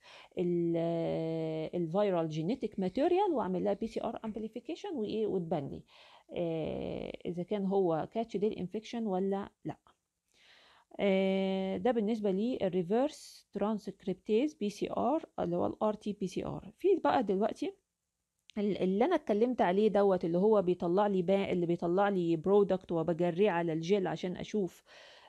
الفيرال جينيتك ماتيريال واعمل لها بي سي ار امبليفيكيشن وايه وتبان لي آه، اذا كان هو كاتش ديل انفكشن ولا لا آه، ده بالنسبه للريفرس ترانسكريبتيز بي سي ار اللي هو الار تي بي سي ار في بقى دلوقتي ال- اللي انا اتكلمت عليه دوت اللي هو بيطلع لي با اللي بيطلع لي برودكت وبجريه على الجيل عشان اشوف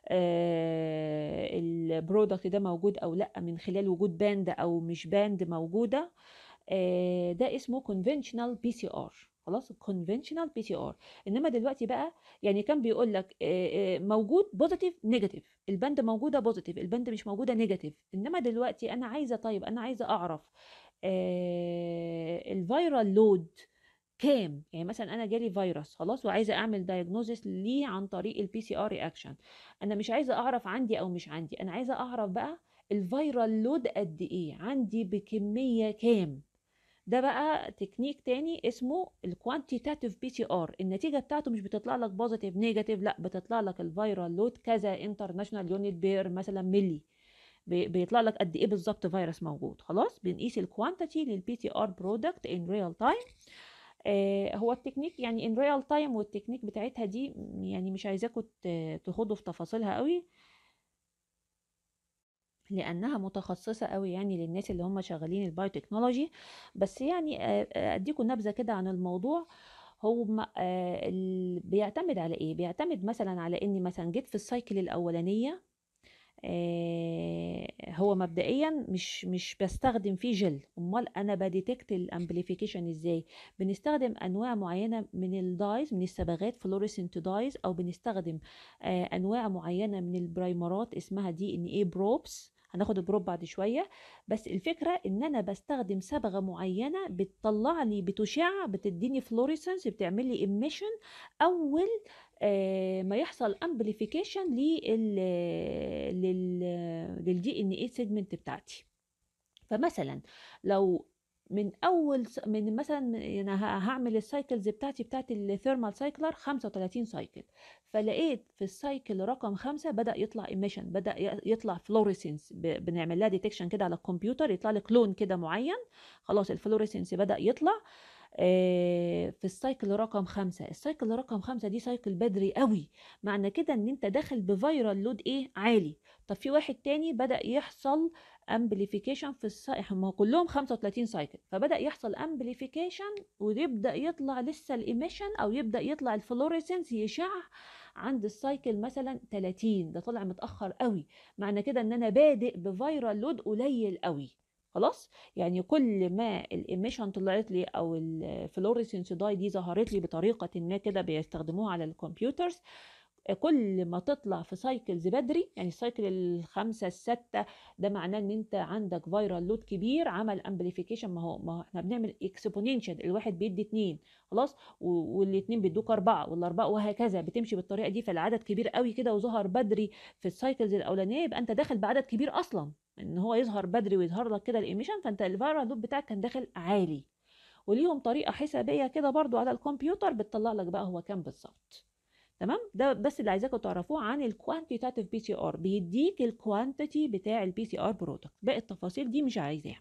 آه البرودكت ده موجود او لا من خلال وجود باند او مش باند موجوده آه ده اسمه conventional بي سي ار خلاص conventional بي سي ار انما دلوقتي بقى يعني كان بيقول لك آه، آه، موجود بوزيتيف نيجاتيف البند موجوده بوزيتيف البند مش موجوده نيجاتيف انما دلوقتي انا عايزه طيب انا عايزه اعرف آه، الفيرال لود كام يعني مثلا انا جالي فيروس خلاص وعايزه اعمل دايجنوزس ليه عن طريق البي سي ار رياكشن انا مش عايزه اعرف عندي او مش عندي انا عايزه اعرف بقى الفيرال لود قد ايه عندي بكميه كام ده بقى تكنيك تاني اسمه الكوانتيتاتيف بي سي ار النتيجه بتاعته مش بتطلع لك بوزيتيف نيجاتيف لا بتطلع لك الفيرال لود كذا انترناشونال يونت بير مثلا ملي بي- بيطلع لك قد ايه بالظبط فيروس موجود خلاص بنقيس الكوانتيتي للبي تي ار برودكت ان ريال تايم هو التكنيك يعني ان ريال تايم والتكنيك بتاعتها دي م- يعني مش عايزاكم ت- تخوضوا في تفاصيلها قوي لانها متخصصه قوي يعني للناس اللي هم شغالين البايوتكنولوجي بس يعني آه، آه، اديكم نبذه كده عن الموضوع هو ما- آه، ال- بيعتمد على ايه بيعتمد مثلا على اني مثلا جيت في السايكل الاولانيه آه، هو مبدئيا مش مش بستخدم فيه جل امال انا بديتكت الامبليفيكيشن ازاي بنستخدم انواع معينه من الدايز من الصبغات فلوريسنت دايز او بنستخدم آه، انواع معينه من البرايمرات اسمها دي ان ايه بروبس هناخد البروب بعد شويه بس الفكره ان انا بستخدم صبغه معينه بتطلع لي بتشع بتديني فلوريسنس بتعمل لي ايميشن اول آه، ما يحصل امبليفيكيشن لل لل للدي ان اي سيجمنت بتاعتي فمثلا لو من اول س- من مثلا من- انا ه- هعمل السايكلز بتاعتي بتاعت الثيرمال سايكلر 35 سايكل فلقيت في السايكل رقم خمسة بدأ يطلع ايميشن بدأ ي- يطلع فلوريسنس بنعمل لها ديتكشن كده على الكمبيوتر يطلع لك لون كده معين خلاص الفلوريسنس بدأ يطلع آه، في السايكل رقم خمسة السايكل رقم خمسة دي سايكل بدري قوي معنى كده ان انت داخل بفيرال لود ايه عالي طب في واحد تاني بدأ يحصل امبليفيكيشن في السايكل هم كلهم 35 سايكل فبدأ يحصل امبليفيكيشن ويبدأ يطلع لسه الايميشن او يبدأ يطلع الفلوريسنس يشع عند السايكل مثلا 30 ده طلع متأخر قوي معنى كده ان انا بادئ بفيرال لود قليل قوي خلاص يعني كل ما الايميشن طلعت لي او الفلوريسنس داي دي ظهرت لي بطريقه ما كده بيستخدموها على الكمبيوترز كل ما تطلع في سايكلز بدري يعني السايكل الخمسة الستة ده معناه ان انت عندك فيرال لود كبير عمل امبليفيكيشن ما هو ما هو احنا بنعمل اكسبوننشال الواحد بيدي اتنين خلاص و- والاتنين بيدوك اربعة والاربعة وهكذا بتمشي بالطريقة دي فالعدد كبير قوي كده وظهر بدري في السايكلز الاولانية يبقى انت داخل بعدد كبير اصلا ان هو يظهر بدري ويظهر لك كده الايميشن فانت الفيرال لود بتاعك كان داخل عالي وليهم طريقة حسابية كده برضو على الكمبيوتر بتطلع لك بقى هو كام بالظبط تمام ده بس اللي عايزاكم تعرفوه عن الكوانتيتاتيف بي سي ار بيديك الكوانتيتي بتاع البي سي ار برودكت باقي التفاصيل دي مش عايزاها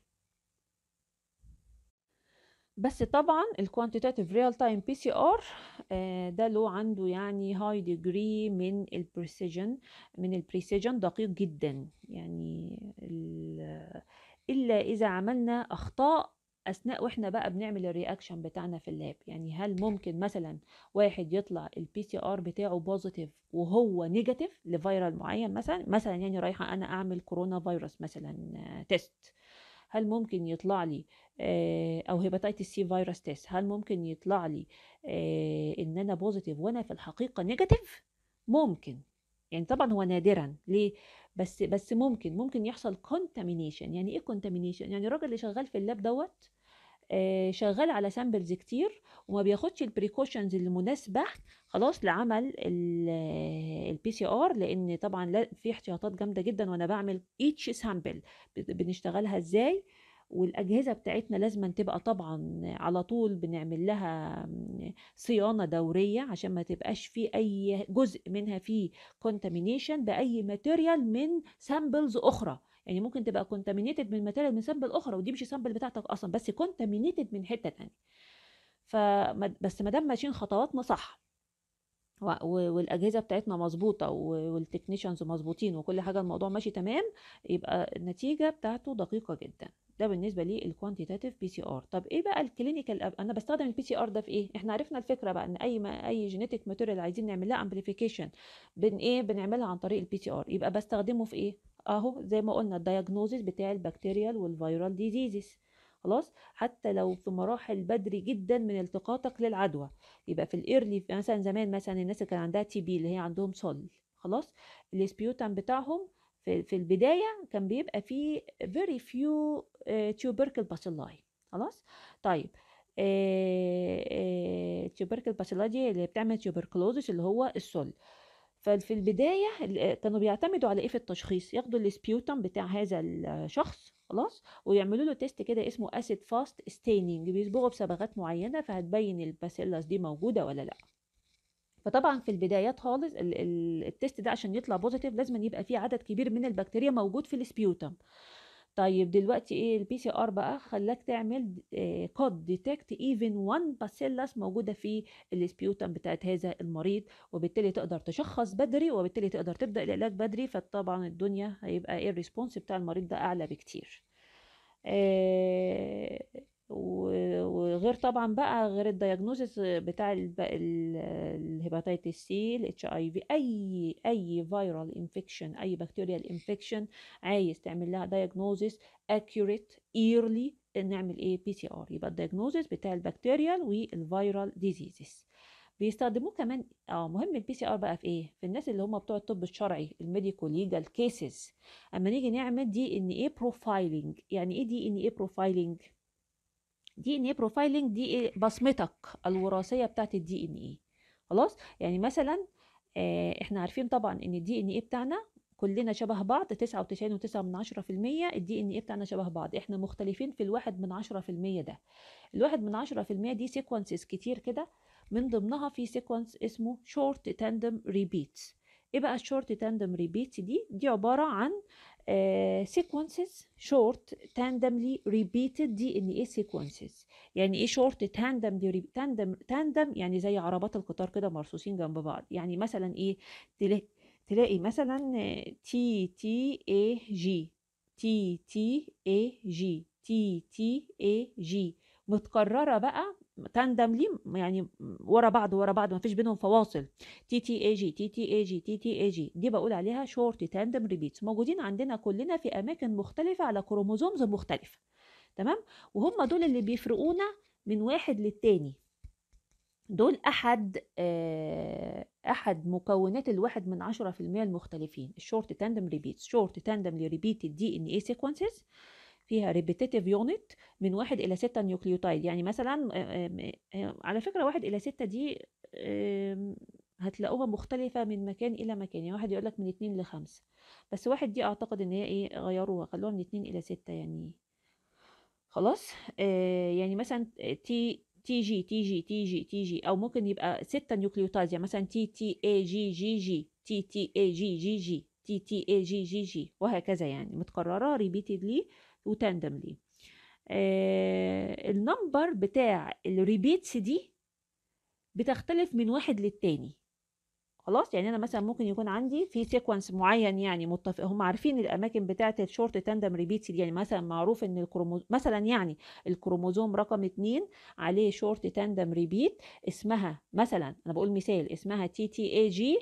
بس طبعا الكوانتيتاتيف ريال تايم بي سي ار ده له عنده يعني هاي ديجري من البريسيجن من البريسيجن دقيق جدا يعني ال- الا اذا عملنا اخطاء اثناء واحنا بقى بنعمل الرياكشن بتاعنا في اللاب يعني هل ممكن مثلا واحد يطلع البي سي ار بتاعه بوزيتيف وهو نيجاتيف لفيرال معين مثلا مثلا يعني رايحه انا اعمل كورونا فيروس مثلا تيست هل ممكن يطلع لي آه، او هيباتيتس سي فيروس تيست هل ممكن يطلع لي آه، ان انا بوزيتيف وانا في الحقيقه نيجاتيف ممكن يعني طبعا هو نادرا ليه بس بس ممكن ممكن يحصل كونتامينيشن يعني ايه كونتامينيشن يعني الراجل اللي شغال في اللاب دوت آه، شغال على سامبلز كتير وما بياخدش البريكوشنز المناسبه خلاص لعمل البي سي ار لان طبعا لا- في احتياطات جامده جدا وانا بعمل ايتش سامبل بنشتغلها ازاي والاجهزه بتاعتنا لازم تبقى طبعا على طول بنعمل لها صيانه دوريه عشان ما تبقاش في اي جزء منها فيه كونتامينيشن باي ماتيريال من سامبلز اخرى يعني ممكن تبقى كونتامينيتد من ماتيريال من سامبل اخرى ودي مش السامبل بتاعتك اصلا بس كونتامينيتد من حته تانية فبس ما دام ماشيين خطواتنا صح والاجهزه بتاعتنا مظبوطه والتكنيشنز مظبوطين وكل حاجه الموضوع ماشي تمام يبقى النتيجه بتاعته دقيقه جدا ده بالنسبه للكوانتيتيف بي سي ار طب ايه بقى الكلينيكال انا بستخدم البي سي ار ده في ايه احنا عرفنا الفكره بقى ان اي ما اي جينيتك ماتيريال عايزين نعمل لها امبليفيكيشن بن ايه بنعملها عن طريق البي سي ار يبقى بستخدمه في ايه اهو زي ما قلنا الدايجنوزيس بتاع البكتيريال والفيرال ديزيزز خلاص حتى لو في مراحل بدري جدا من التقاطك للعدوى يبقى في الايرلي مثلا زمان مثلا الناس اللي كان عندها تي بي اللي هي عندهم صل خلاص السبيوتام بتاعهم في, في البدايه كان بيبقى فيه very few tubercle bacilli خلاص طيب tubercle bacilli دي اللي بتعمل tuberculosis اللي هو السل ففي البداية كانوا بيعتمدوا على ايه في التشخيص ياخدوا السبيوتم بتاع هذا الشخص خلاص ويعملوا له تيست كده اسمه اسيد فاست ستيننج بيصبغوا بصبغات معينة فهتبين الباسيلاس دي موجودة ولا لا فطبعا في البدايات خالص التيست ده عشان يطلع بوزيتيف لازم يبقى فيه عدد كبير من البكتيريا موجود في السبيوتم طيب دلوقتي ايه البي سي ار بقى خلاك تعمل كود ديتكت ايفن 1 باسيلاس موجوده في السبيوتم بتاعت هذا المريض وبالتالي تقدر تشخص بدري وبالتالي تقدر تبدا العلاج بدري فطبعا الدنيا هيبقى ايه الريسبونس بتاع المريض ده اعلى بكتير آه وغير طبعا بقى غير الدياجنوزس بتاع الهيباتيتس سي الاتش اي في اي اي فيرال انفكشن اي بكتيريال انفكشن عايز تعمل لها دياجنوزس اكيوريت ايرلي نعمل ايه بي سي ار يبقى الدياجنوزس بتاع البكتيريال والفيرال ديزيزز بيستخدموه كمان اه مهم البي سي ار بقى في ايه في الناس اللي هم بتوع الطب الشرعي الميديكو ليجال كيسز اما نيجي نعمل دي ان ايه بروفايلنج يعني ايه دي ان ايه بروفايلنج دي ان ايه بروفايلنج دي إيه بصمتك الوراثيه بتاعت الدي ان ايه خلاص يعني مثلا آه احنا عارفين طبعا ان الدي ان ايه بتاعنا كلنا شبه بعض 99.9 من عشرة في المية الدي ان ايه بتاعنا شبه بعض احنا مختلفين في الواحد من عشرة في المية ده الواحد من عشرة في المية دي سيكونسز كتير كده من ضمنها في سيكونس اسمه شورت تاندم ريبيتس ايه بقى الشورت تاندم ريبيتس دي دي عباره عن uh, sequences short randomly repeated DNA sequences يعني ايه short randomly tandem tandem يعني زي عربات القطار كده مرصوصين جنب بعض يعني مثلا ايه تلاقي, تلاقي مثلا تي تي اي جي تي تي اي جي تي تي اي جي متكرره بقى تندملي يعني ورا بعض ورا بعض ما فيش بينهم فواصل تي تي اي جي تي تي اي جي تي تي اي جي دي بقول عليها شورت تاندم ريبيتس موجودين عندنا كلنا في اماكن مختلفه على كروموزومز مختلفه تمام وهم دول اللي بيفرقونا من واحد للتاني دول احد احد مكونات الواحد من عشرة في المية المختلفين الشورت تاندم ريبيتس شورت تاندم ريبيتد دي ان اي سيكونسز فيها ريبيتيتيف يونت من واحد إلى ستة نيوكليوتايد يعني مثلا على فكرة واحد إلى ستة دي هتلاقوها مختلفة من مكان إلى مكان يعني واحد يقول لك من اتنين لخمسة بس واحد دي أعتقد إن هي إيه غيروها خلوها من اتنين إلى ستة يعني خلاص يعني مثلا تي تي جي تي جي تي جي تي جي او ممكن يبقى ستة نيوكليوتايد يعني مثلا تي تي اي جي جي جي تي تي اي جي جي جي تي تي اي جي جي جي وهكذا يعني متكررة ريبيتدلي وتاندملي آه النمبر بتاع الريبيتس دي بتختلف من واحد للتاني خلاص يعني انا مثلا ممكن يكون عندي في سيكونس معين يعني متفق هم عارفين الاماكن بتاعه الشورت تاندم ريبيتس دي يعني مثلا معروف ان الكروموزوم مثلا يعني الكروموزوم رقم 2 عليه شورت تاندم ريبيت اسمها مثلا انا بقول مثال اسمها تي تي اي جي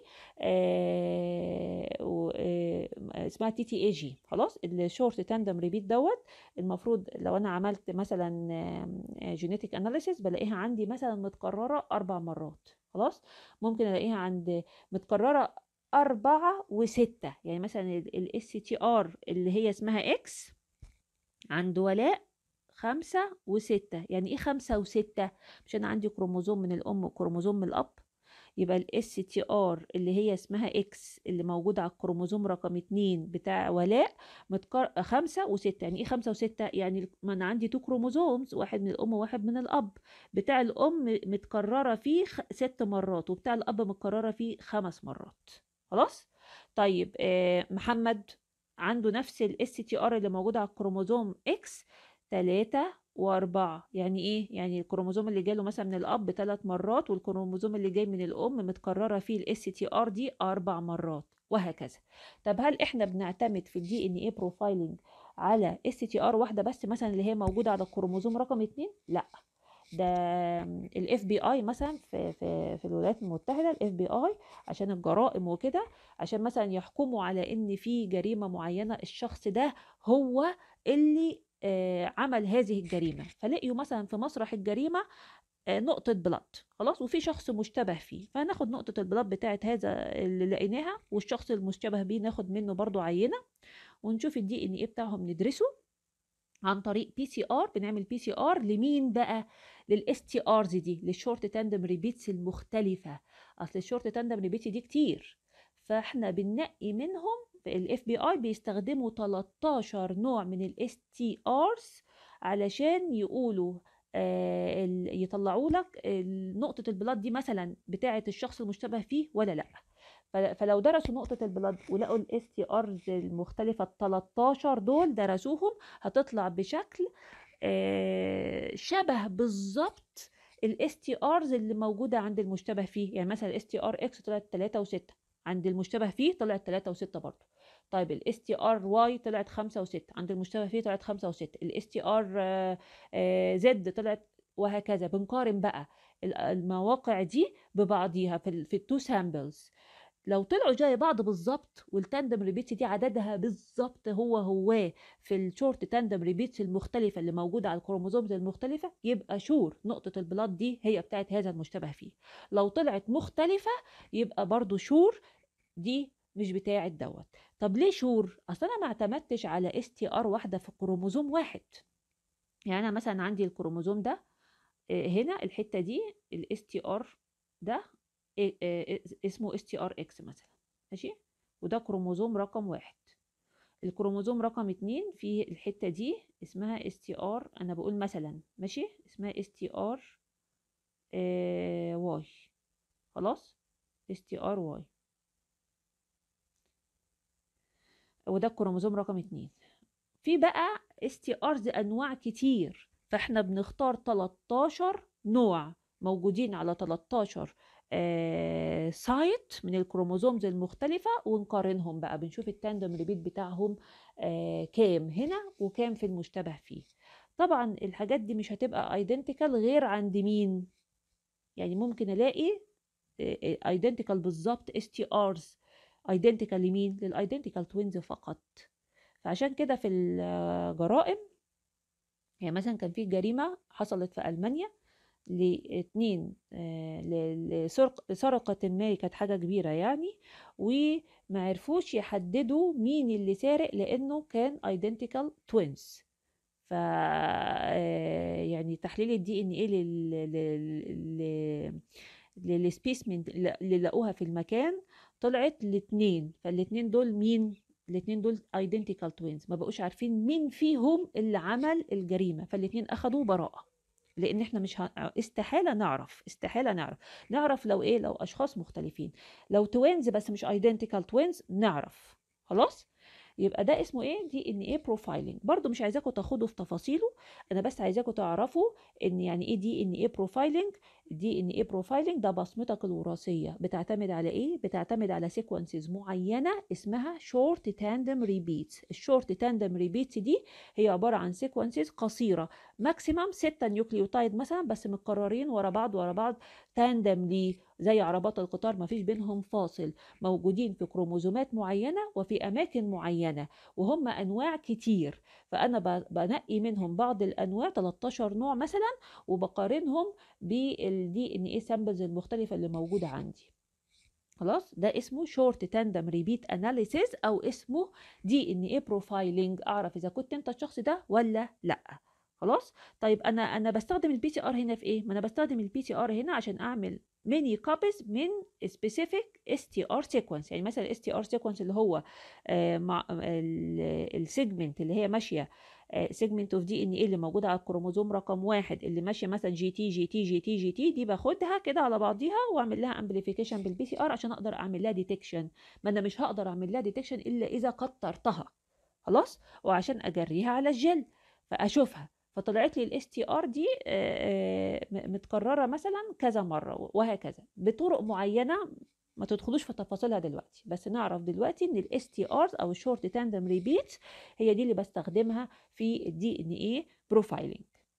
اسمها تي تي اي جي خلاص الشورت تاندم ريبيت دوت المفروض لو انا عملت مثلا جينيتك اناليسيس بلاقيها عندي مثلا متكرره اربع مرات خلاص ممكن الاقيها عند متكرره أربعة وستة يعني مثلا الاس تي ار اللي هي اسمها اكس عند ولاء خمسة وستة يعني ايه خمسة وستة مش انا عندي كروموزوم من الام وكروموزوم من الاب يبقى الاس تي ار اللي هي اسمها اكس اللي موجوده على الكروموزوم رقم اتنين بتاع ولاء متكر... خمسة وستة يعني ايه خمسة وستة يعني ما انا عندي تو كروموزومز واحد من الام وواحد من الاب بتاع الام متكرره فيه خ... ست مرات وبتاع الاب متكرره فيه خمس مرات خلاص طيب آه محمد عنده نفس الاس تي ار اللي موجوده على الكروموزوم اكس تلاتة وأربعة يعني إيه؟ يعني الكروموزوم اللي جاله مثلا من الأب ثلاث مرات والكروموزوم اللي جاي من الأم متكررة فيه الاس تي ار دي أربع مرات وهكذا طب هل إحنا بنعتمد في الدي إن إيه بروفايلنج على اس تي ار واحدة بس مثلا اللي هي موجودة على الكروموزوم رقم اتنين؟ لأ ده الاف بي اي مثلا في في في الولايات المتحده الاف بي اي عشان الجرائم وكده عشان مثلا يحكموا على ان في جريمه معينه الشخص ده هو اللي آه، عمل هذه الجريمه فلقيوا مثلا في مسرح الجريمه آه، نقطة بلاد خلاص وفي شخص مشتبه فيه فهناخد نقطة البلاد بتاعت هذا اللي لقيناها والشخص المشتبه بيه ناخد منه برضو عينة ونشوف الدي ان ايه بتاعهم ندرسه عن طريق بي سي ار بنعمل بي سي ار لمين بقى للاس تي ارز دي للشورت تاندم ريبيتس المختلفه اصل الشورت تاندم ريبيتس دي كتير فاحنا بننقي منهم الاف بي اي بيستخدموا 13 نوع من الاس تي ارز علشان يقولوا آه يطلعوا لك نقطه البلاد دي مثلا بتاعه الشخص المشتبه فيه ولا لا فلو درسوا نقطة البلاد ولقوا الاس تي ارز المختلفة ال 13 دول درسوهم هتطلع بشكل آه، شبه بالظبط الاس تي ارز اللي موجودة عند المشتبه فيه يعني مثلا الاس تي ار اكس طلعت 3 و6 عند المشتبه فيه طلعت 3 و6 برضه طيب الاس تي ار واي طلعت 5 و6 عند المشتبه فيه طلعت 5 و6 الاس تي ار زد طلعت وهكذا بنقارن بقى المواقع دي ببعضيها في التو سامبلز لو طلعوا زي بعض بالظبط والتاندم ريبيتس دي عددها بالظبط هو هو في الشورت تاندم ريبيتس المختلفه اللي موجوده على الكروموزومز المختلفه يبقى شور نقطه البلاد دي هي بتاعت هذا المشتبه فيه لو طلعت مختلفه يبقى برضو شور دي مش بتاعت دوت طب ليه شور اصل انا ما اعتمدتش على اس تي ار واحده في كروموزوم واحد يعني انا مثلا عندي الكروموزوم ده آه، هنا الحته دي الاس تي ار ده إيه، إيه، إيه، اسمه اس تي ار اكس مثلا ماشي وده كروموزوم رقم واحد الكروموزوم رقم اتنين في الحتة دي اسمها اس تي ار انا بقول مثلا ماشي اسمها اس تي ار واي خلاص اس تي ار واي وده الكروموزوم رقم اتنين في بقى اس تي ارز انواع كتير فاحنا بنختار 13 نوع موجودين على 13 سايت آه، من الكروموزومز المختلفة ونقارنهم بقى بنشوف التاندم ريبيت بتاعهم آه، كام هنا وكام في المشتبه فيه طبعا الحاجات دي مش هتبقى ايدنتيكال غير عند مين يعني ممكن الاقي ايدنتيكال بالظبط اس تي ارز ايدنتيكال لمين للايدنتيكال توينز فقط فعشان كده في الجرائم يعني مثلا كان في جريمه حصلت في المانيا لاتنين آه، لسرقة ما كانت حاجة كبيرة يعني وما عرفوش يحددوا مين اللي سارق لأنه كان identical twins ف آه، يعني تحليل الدي ان ايه للسبيسمن اللي لقوها في المكان طلعت الاثنين فالاثنين دول مين الاثنين دول identical twins ما بقوش عارفين مين فيهم اللي عمل الجريمه فالاثنين اخذوا براءه لان احنا مش ه... استحاله نعرف استحاله نعرف نعرف لو ايه لو اشخاص مختلفين لو توينز بس مش ايدنتيكال توينز نعرف خلاص يبقى ده اسمه ايه دي ان ايه بروفايلنج برضو مش عايزاكم تاخدوا في تفاصيله انا بس عايزاكم تعرفوا ان يعني ايه دي ان ايه بروفايلنج دي ان ايه بروفايلنج ده بصمتك الوراثيه بتعتمد على ايه بتعتمد على سيكونسز معينه اسمها شورت تاندم ريبيتس الشورت تاندم ريبيتس دي هي عباره عن سيكونسز قصيره ماكسيمم 6 نيوكليوتايد مثلا بس متكررين ورا بعض ورا بعض تاندم ليه زي عربات القطار ما فيش بينهم فاصل موجودين في كروموزومات معينة وفي أماكن معينة وهم أنواع كتير فأنا بنقي منهم بعض الأنواع 13 نوع مثلا وبقارنهم بالدي ان ايه سامبلز المختلفة اللي موجودة عندي خلاص ده اسمه شورت تاندم ريبيت اناليسيز او اسمه دي ان ايه بروفايلنج اعرف اذا كنت انت الشخص ده ولا لا خلاص طيب انا انا بستخدم البي سي ار هنا في ايه ما انا بستخدم البي سي ار هنا عشان اعمل many copies من specific STR sequence يعني مثلا ال STR sequence اللي هو آه، مع السيجمنت اللي هي ماشيه سيجمنت اوف دي ان ايه اللي موجوده على الكروموزوم رقم واحد اللي ماشيه مثلا جي تي جي تي جي تي جي تي دي باخدها كده على بعضيها واعمل لها امبليفيكيشن بالبي سي ار عشان اقدر اعمل لها ديتكشن ما انا مش هقدر اعمل لها ديتكشن الا اذا كترتها خلاص وعشان اجريها على الجل فاشوفها فطلعت لي الاس تي ار دي آه، آه، متكرره مثلا كذا مره وهكذا بطرق معينه ما تدخلوش في تفاصيلها دلوقتي بس نعرف دلوقتي ان الاس تي ارز او الشورت تاندم ريبيت هي دي اللي بستخدمها في الدي ان ايه بروفايلنج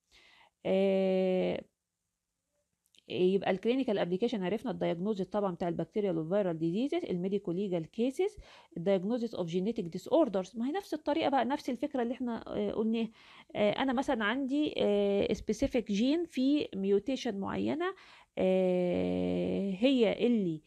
يبقى الكلينيكال ابلكيشن عرفنا الدايجنوزيس طبعا بتاع البكتيريال والفيرال ديزيزز الميديكو ليجال كيسز الدايجنوزيس اوف جينيتك ديس اوردرز ما هي نفس الطريقه بقى نفس الفكره اللي احنا آه، قلناها آه، انا مثلا عندي سبيسيفيك جين في ميوتيشن معينه هي اللي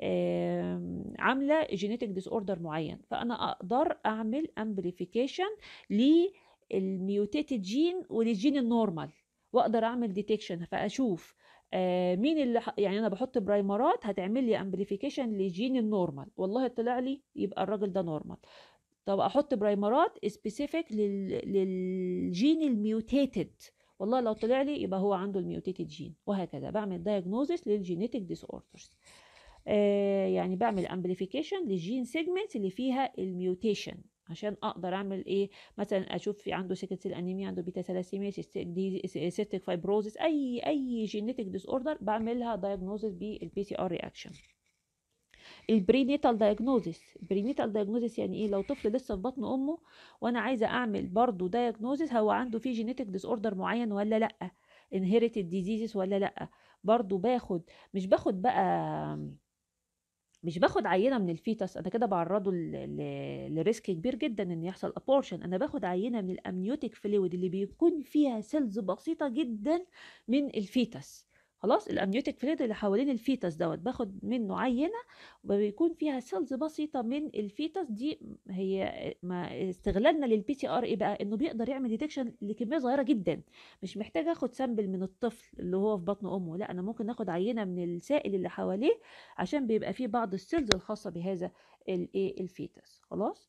عامله جينيتك ديس اوردر معين فانا اقدر اعمل امبليفيكيشن للميوتيتد جين وللجين النورمال واقدر اعمل ديتكشن فاشوف آه مين اللي يعني انا بحط برايمرات هتعمل لي امبليفيكيشن لجين النورمال والله طلع لي يبقى الراجل ده نورمال طب احط برايمرات سبيسيفيك لل... للجين الميوتيتد والله لو طلع لي يبقى هو عنده الميوتيتد جين وهكذا بعمل دايجنوزس للجينيتك ديس اوردرز آه يعني بعمل امبليفيكيشن للجين سيجمنتس اللي فيها الميوتيشن عشان اقدر اعمل ايه مثلا اشوف في عنده سيكل سيل انيميا عنده بيتا ثلاسيميا سيستيك فايبروزيس اي اي جينيتك ديس اوردر بعملها دايجنوزس بالبي سي ار رياكشن البرينيتال دايجنوزس البرينيتال دايجنوزس يعني ايه لو طفل لسه في بطن امه وانا عايزه اعمل برضو دايجنوزس هو عنده فيه جينيتك ديس اوردر معين ولا لا انهيريتد ديزيزز ولا لا برضو باخد مش باخد بقى مش باخد عينه من الفيتس انا كده بعرضه لريسك كبير جدا ان يحصل ابورشن انا باخد عينه من الامنيوتيك فلويد اللي بيكون فيها سيلز بسيطه جدا من الفيتس خلاص الامنيوتيك فلويد اللي حوالين الفيتس دوت باخد منه عينه وبيكون فيها سيلز بسيطه من الفيتس دي هي ما استغلالنا للبي تي ار ايه بقى انه بيقدر يعمل ديتكشن لكميه صغيره جدا مش محتاج اخد سامبل من الطفل اللي هو في بطن امه لا انا ممكن اخد عينه من السائل اللي حواليه عشان بيبقى فيه بعض السيلز الخاصه بهذا الايه الفيتس خلاص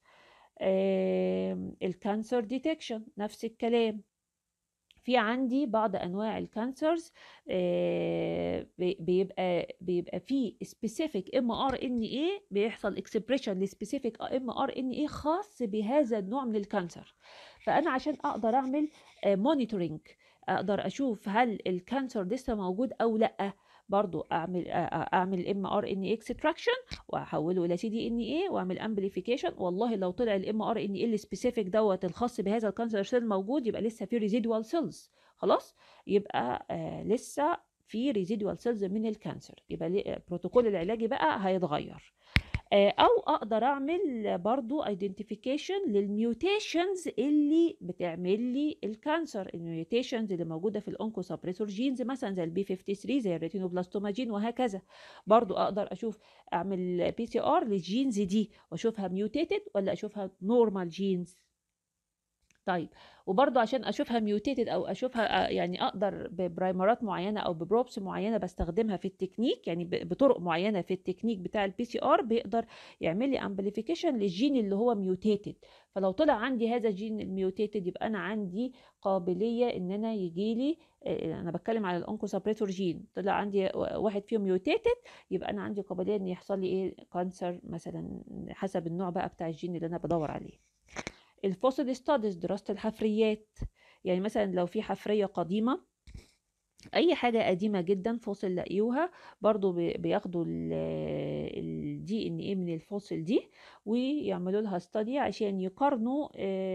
الكانسر ديتكشن نفس الكلام في عندي بعض انواع الكانسرز آه، بيبقى بيبقى في سبيسيفيك ام ار ان اي بيحصل اكسبريشن لسبيسيفيك ام ار ان اي خاص بهذا النوع من الكانسر فانا عشان اقدر اعمل مونيتورنج آه، اقدر اشوف هل الكانسر لسه موجود او لا برضو اعمل اعمل ام ار ان اي اكستراكشن واحوله الى سي دي ان اي واعمل امبليفيكيشن والله لو طلع الام ار ان اي السبيسيفيك دوت الخاص بهذا الكانسر سيل موجود يبقى لسه في ريزيدوال سيلز خلاص يبقى آه لسه في ريزيدوال سيلز من الكانسر يبقى بروتوكول العلاجي بقى هيتغير آه، او اقدر اعمل برضو ايدنتيفيكيشن للميوتيشنز اللي بتعمل لي الكانسر الميوتيشنز اللي موجوده في الاونكوسابريسور جينز مثلا زي البي 53 زي الريتينوبلاستوما جين وهكذا برضو اقدر اشوف اعمل بي سي ار للجينز دي واشوفها ميوتيتد ولا اشوفها نورمال جينز طيب وبرضه عشان اشوفها ميوتيتد او اشوفها آه، يعني اقدر ببرايمرات معينه او ببروبس معينه بستخدمها في التكنيك يعني بطرق معينه في التكنيك بتاع البي سي ار بيقدر يعمل لي امبليفيكيشن للجين اللي هو ميوتيتد فلو طلع عندي هذا الجين الميوتيتد يبقى انا عندي قابليه ان انا يجي لي آه، انا بتكلم على الانكوسابريتور جين طلع عندي واحد فيهم ميوتيتد يبقى انا عندي قابليه ان يحصل لي ايه كانسر مثلا حسب النوع بقى بتاع الجين اللي انا بدور عليه الفوسيل ستاديز دراسة الحفريات يعني مثلا لو في حفرية قديمة اي حاجه قديمه جدا فوسل لقيوها برضو بياخدوا الدي ان ايه من الفوسل دي ويعملوا لها ستادي عشان يقارنوا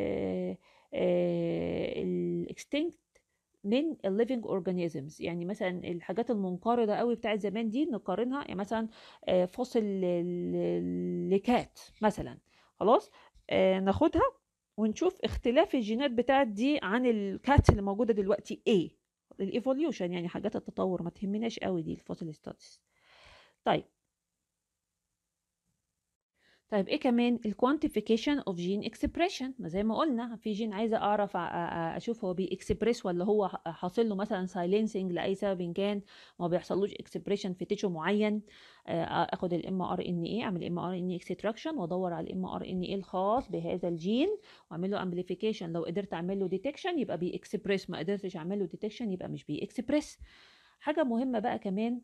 الاكستنكت من الليفنج اورجانيزمز يعني مثلا الحاجات المنقرضه قوي بتاعت زمان دي نقارنها يعني مثلا فوسل لكات مثلا خلاص ناخدها ونشوف اختلاف الجينات بتاعت دي عن الكات اللي موجوده دلوقتي ايه الايفوليوشن يعني حاجات التطور ما تهمناش قوي دي الفوسيل ستاتس طيب طيب ايه كمان الكوانتيفيكيشن اوف جين اكسبريشن ما زي ما قلنا في جين عايزه اعرف اشوف هو بيكسبريس ولا هو حاصل له مثلا سايلنسنج لاي سبب كان ما بيحصلوش اكسبريشن في تيشو معين اخد الام ار ان اي اعمل ام ار ان اي اكستراكشن وادور على الام ار ان اي الخاص بهذا الجين واعمل له امبليفيكيشن لو قدرت اعمل له ديتكشن يبقى بيكسبريس ما قدرتش اعمل له ديتكشن يبقى مش بيكسبريس حاجه مهمه بقى كمان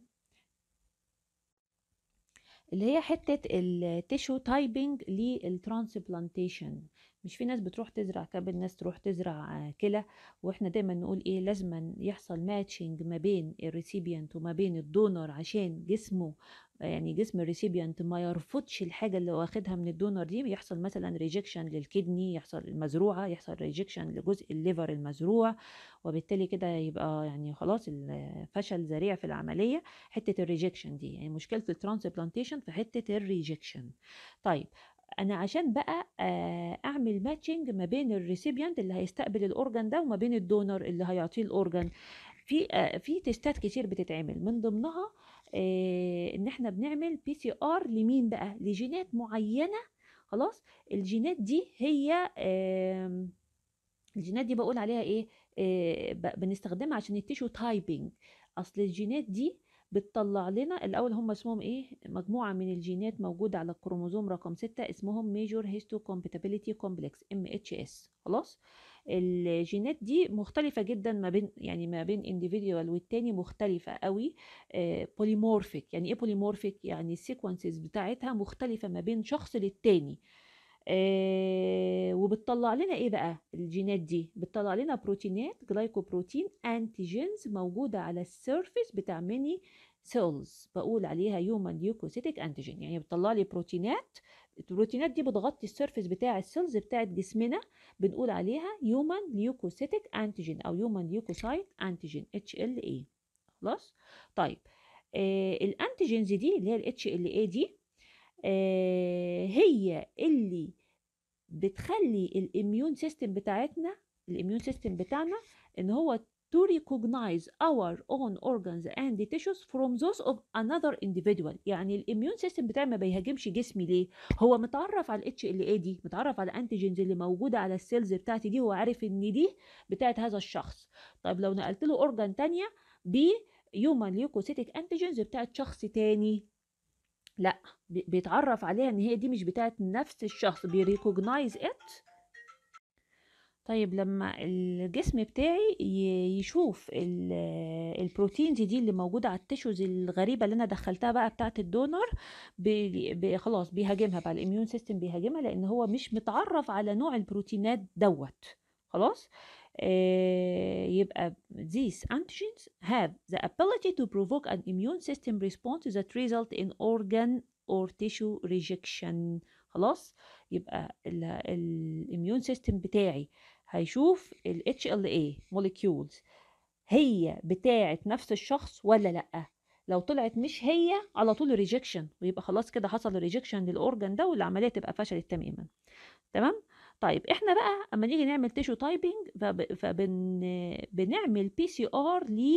اللي هي حتة التيشو تايبنج للترانسبلانتيشن مش في ناس بتروح تزرع كبد ناس تروح تزرع آه، كلى واحنا دايما نقول ايه لازم يحصل ماتشنج ما بين الريسيبيانت وما بين الدونر عشان جسمه يعني جسم الريسيبيانت ما يرفضش الحاجه اللي واخدها من الدونر دي يحصل مثلا ريجكشن للكدني يحصل المزروعه يحصل ريجكشن لجزء الليفر المزروع وبالتالي كده يبقى يعني خلاص الفشل ذريع في العمليه حته الريجكشن دي يعني مشكله الترانسبلانتيشن في حته الريجكشن طيب انا عشان بقى آه، اعمل ماتشنج ما بين الريسيبيانت اللي هيستقبل الاورجان ده وما بين الدونر اللي هيعطيه الاورجان في آه، في تيستات كتير بتتعمل من ضمنها آه، ان احنا بنعمل بي سي ار لمين بقى لجينات معينه خلاص الجينات دي هي آم، الجينات دي بقول عليها ايه آه، ب- بنستخدمها عشان التيشو تايبنج اصل الجينات دي بتطلع لنا الاول هم اسمهم ايه مجموعه من الجينات موجوده على الكروموزوم رقم 6 اسمهم ميجور هيستو كومباتيبيليتي كومبلكس ام اتش اس خلاص الجينات دي مختلفه جدا ما بين يعني ما بين individual والتاني مختلفه قوي بوليمورفيك يعني ايه بوليمورفيك يعني السيكونسز بتاعتها مختلفه ما بين شخص للتاني آه وبتطلع لنا ايه بقى الجينات دي بتطلع لنا بروتينات جلايكوبروتين انتيجينز موجوده على السيرفيس بتاع ميني سيلز بقول عليها هيومن ليوكوسيتيك انتيجين يعني بتطلع لي بروتينات البروتينات دي بتغطي السيرفيس بتاع السيلز بتاعت جسمنا بنقول عليها هيومن ليوكوسيتيك انتيجين او هيومن ليوكوسايت انتيجين اتش ال اي خلاص طيب آه الانتيجينز دي اللي هي الاتش ال اي دي آه هي اللي بتخلي الاميون سيستم بتاعتنا الاميون سيستم بتاعنا ان هو to recognize our own organs and tissues from those of another individual يعني الاميون سيستم بتاعي ما بيهاجمش جسمي ليه هو متعرف على الاتش ال اي دي متعرف على الانتيجينز اللي موجوده على السيلز بتاعتي دي هو عارف ان دي بتاعت هذا الشخص طيب لو نقلت له اورجان تانية ب human leukocytic antigens بتاعت شخص تاني لا بي- بيتعرف عليها ان هي دي مش بتاعت نفس الشخص بيريكوجنايز ات طيب لما الجسم بتاعي ي- يشوف ال- البروتينز دي اللي موجوده على التيشوز الغريبه اللي انا دخلتها بقى بتاعت الدونر بي بي خلاص بيهاجمها بقى الاميون سيستم بيهاجمها لان هو مش متعرف على نوع البروتينات دوت خلاص آه يبقى these antigens have the ability to provoke an immune system response that result in organ or tissue rejection خلاص يبقى الاميون سيستم بتاعي هيشوف ال HLA molecules هي بتاعة نفس الشخص ولا لأ لو طلعت مش هي على طول ريجكشن ويبقى خلاص كده حصل ريجكشن للأورجن ده والعملية تبقى فشلت تماما تمام طيب احنا بقى اما نيجي نعمل تيشو تايبنج فبن بنعمل بي سي ار ل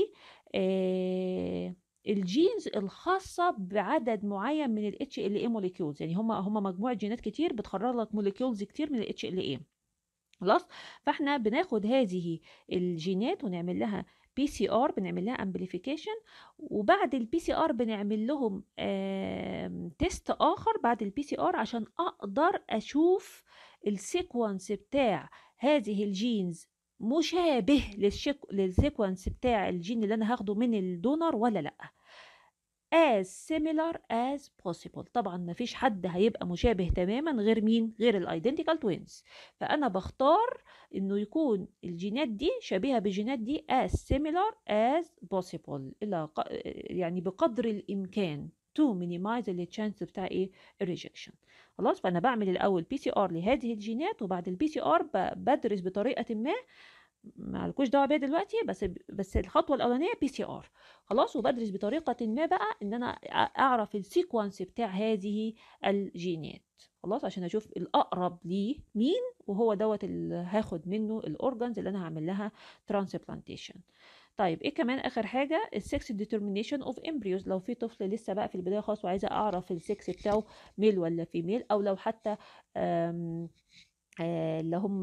آه، الجينز الخاصه بعدد معين من الاتش ال اي موليكيولز يعني هم هم مجموعه جينات كتير بتخرج لك موليكيولز كتير من الاتش ال اي خلاص فاحنا بناخد هذه الجينات ونعمل لها بي سي ار بنعمل لها امبليفيكيشن وبعد البي سي ار بنعمل لهم آم، تيست اخر بعد البي سي ار عشان اقدر اشوف السيكونس بتاع هذه الجينز مشابه للشك... للسيكونس بتاع الجين اللي انا هاخده من الدونر ولا لا as similar as possible طبعا مفيش حد هيبقى مشابه تماما غير مين غير الايدنتيكال توينز فانا بختار انه يكون الجينات دي شبيهه بالجينات دي as similar as possible الى ق... يعني بقدر الامكان to minimize ال chance بتاع ايه الريجكشن خلاص فانا بعمل الاول بي سي ار لهذه الجينات وبعد البي سي ار بدرس بطريقه ما مالكوش دعوه بيها دلوقتي بس بس الخطوه الاولانيه بي سي ار خلاص وبدرس بطريقه ما بقى ان انا اعرف السيكونس بتاع هذه الجينات خلاص عشان اشوف الاقرب ليه مين وهو دوت اللي هاخد منه الاورجنز اللي انا هعمل لها ترانسبلانتيشن طيب ايه كمان اخر حاجه السكس ديترمينيشن اوف امبريوز لو في طفل لسه بقى في البدايه خالص وعايزه اعرف السكس بتاعه ميل ولا فيميل او لو حتى آم آه اللي هم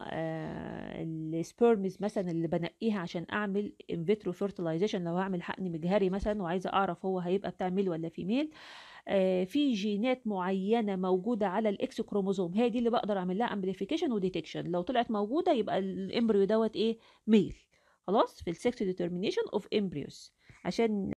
آه السبيرمز مثلا اللي بنقيها عشان اعمل ان فيترو فيرتلايزيشن لو هعمل حقن مجهري مثلا وعايزه اعرف هو هيبقى بتاع ميل ولا فيميل آه في جينات معينه موجوده على الاكس كروموزوم هي دي اللي بقدر اعمل لها امبليفيكيشن وديتكشن لو طلعت موجوده يبقى الامبريو دوت ايه ميل خلاص في السكس ديترمينيشن اوف امبريوز عشان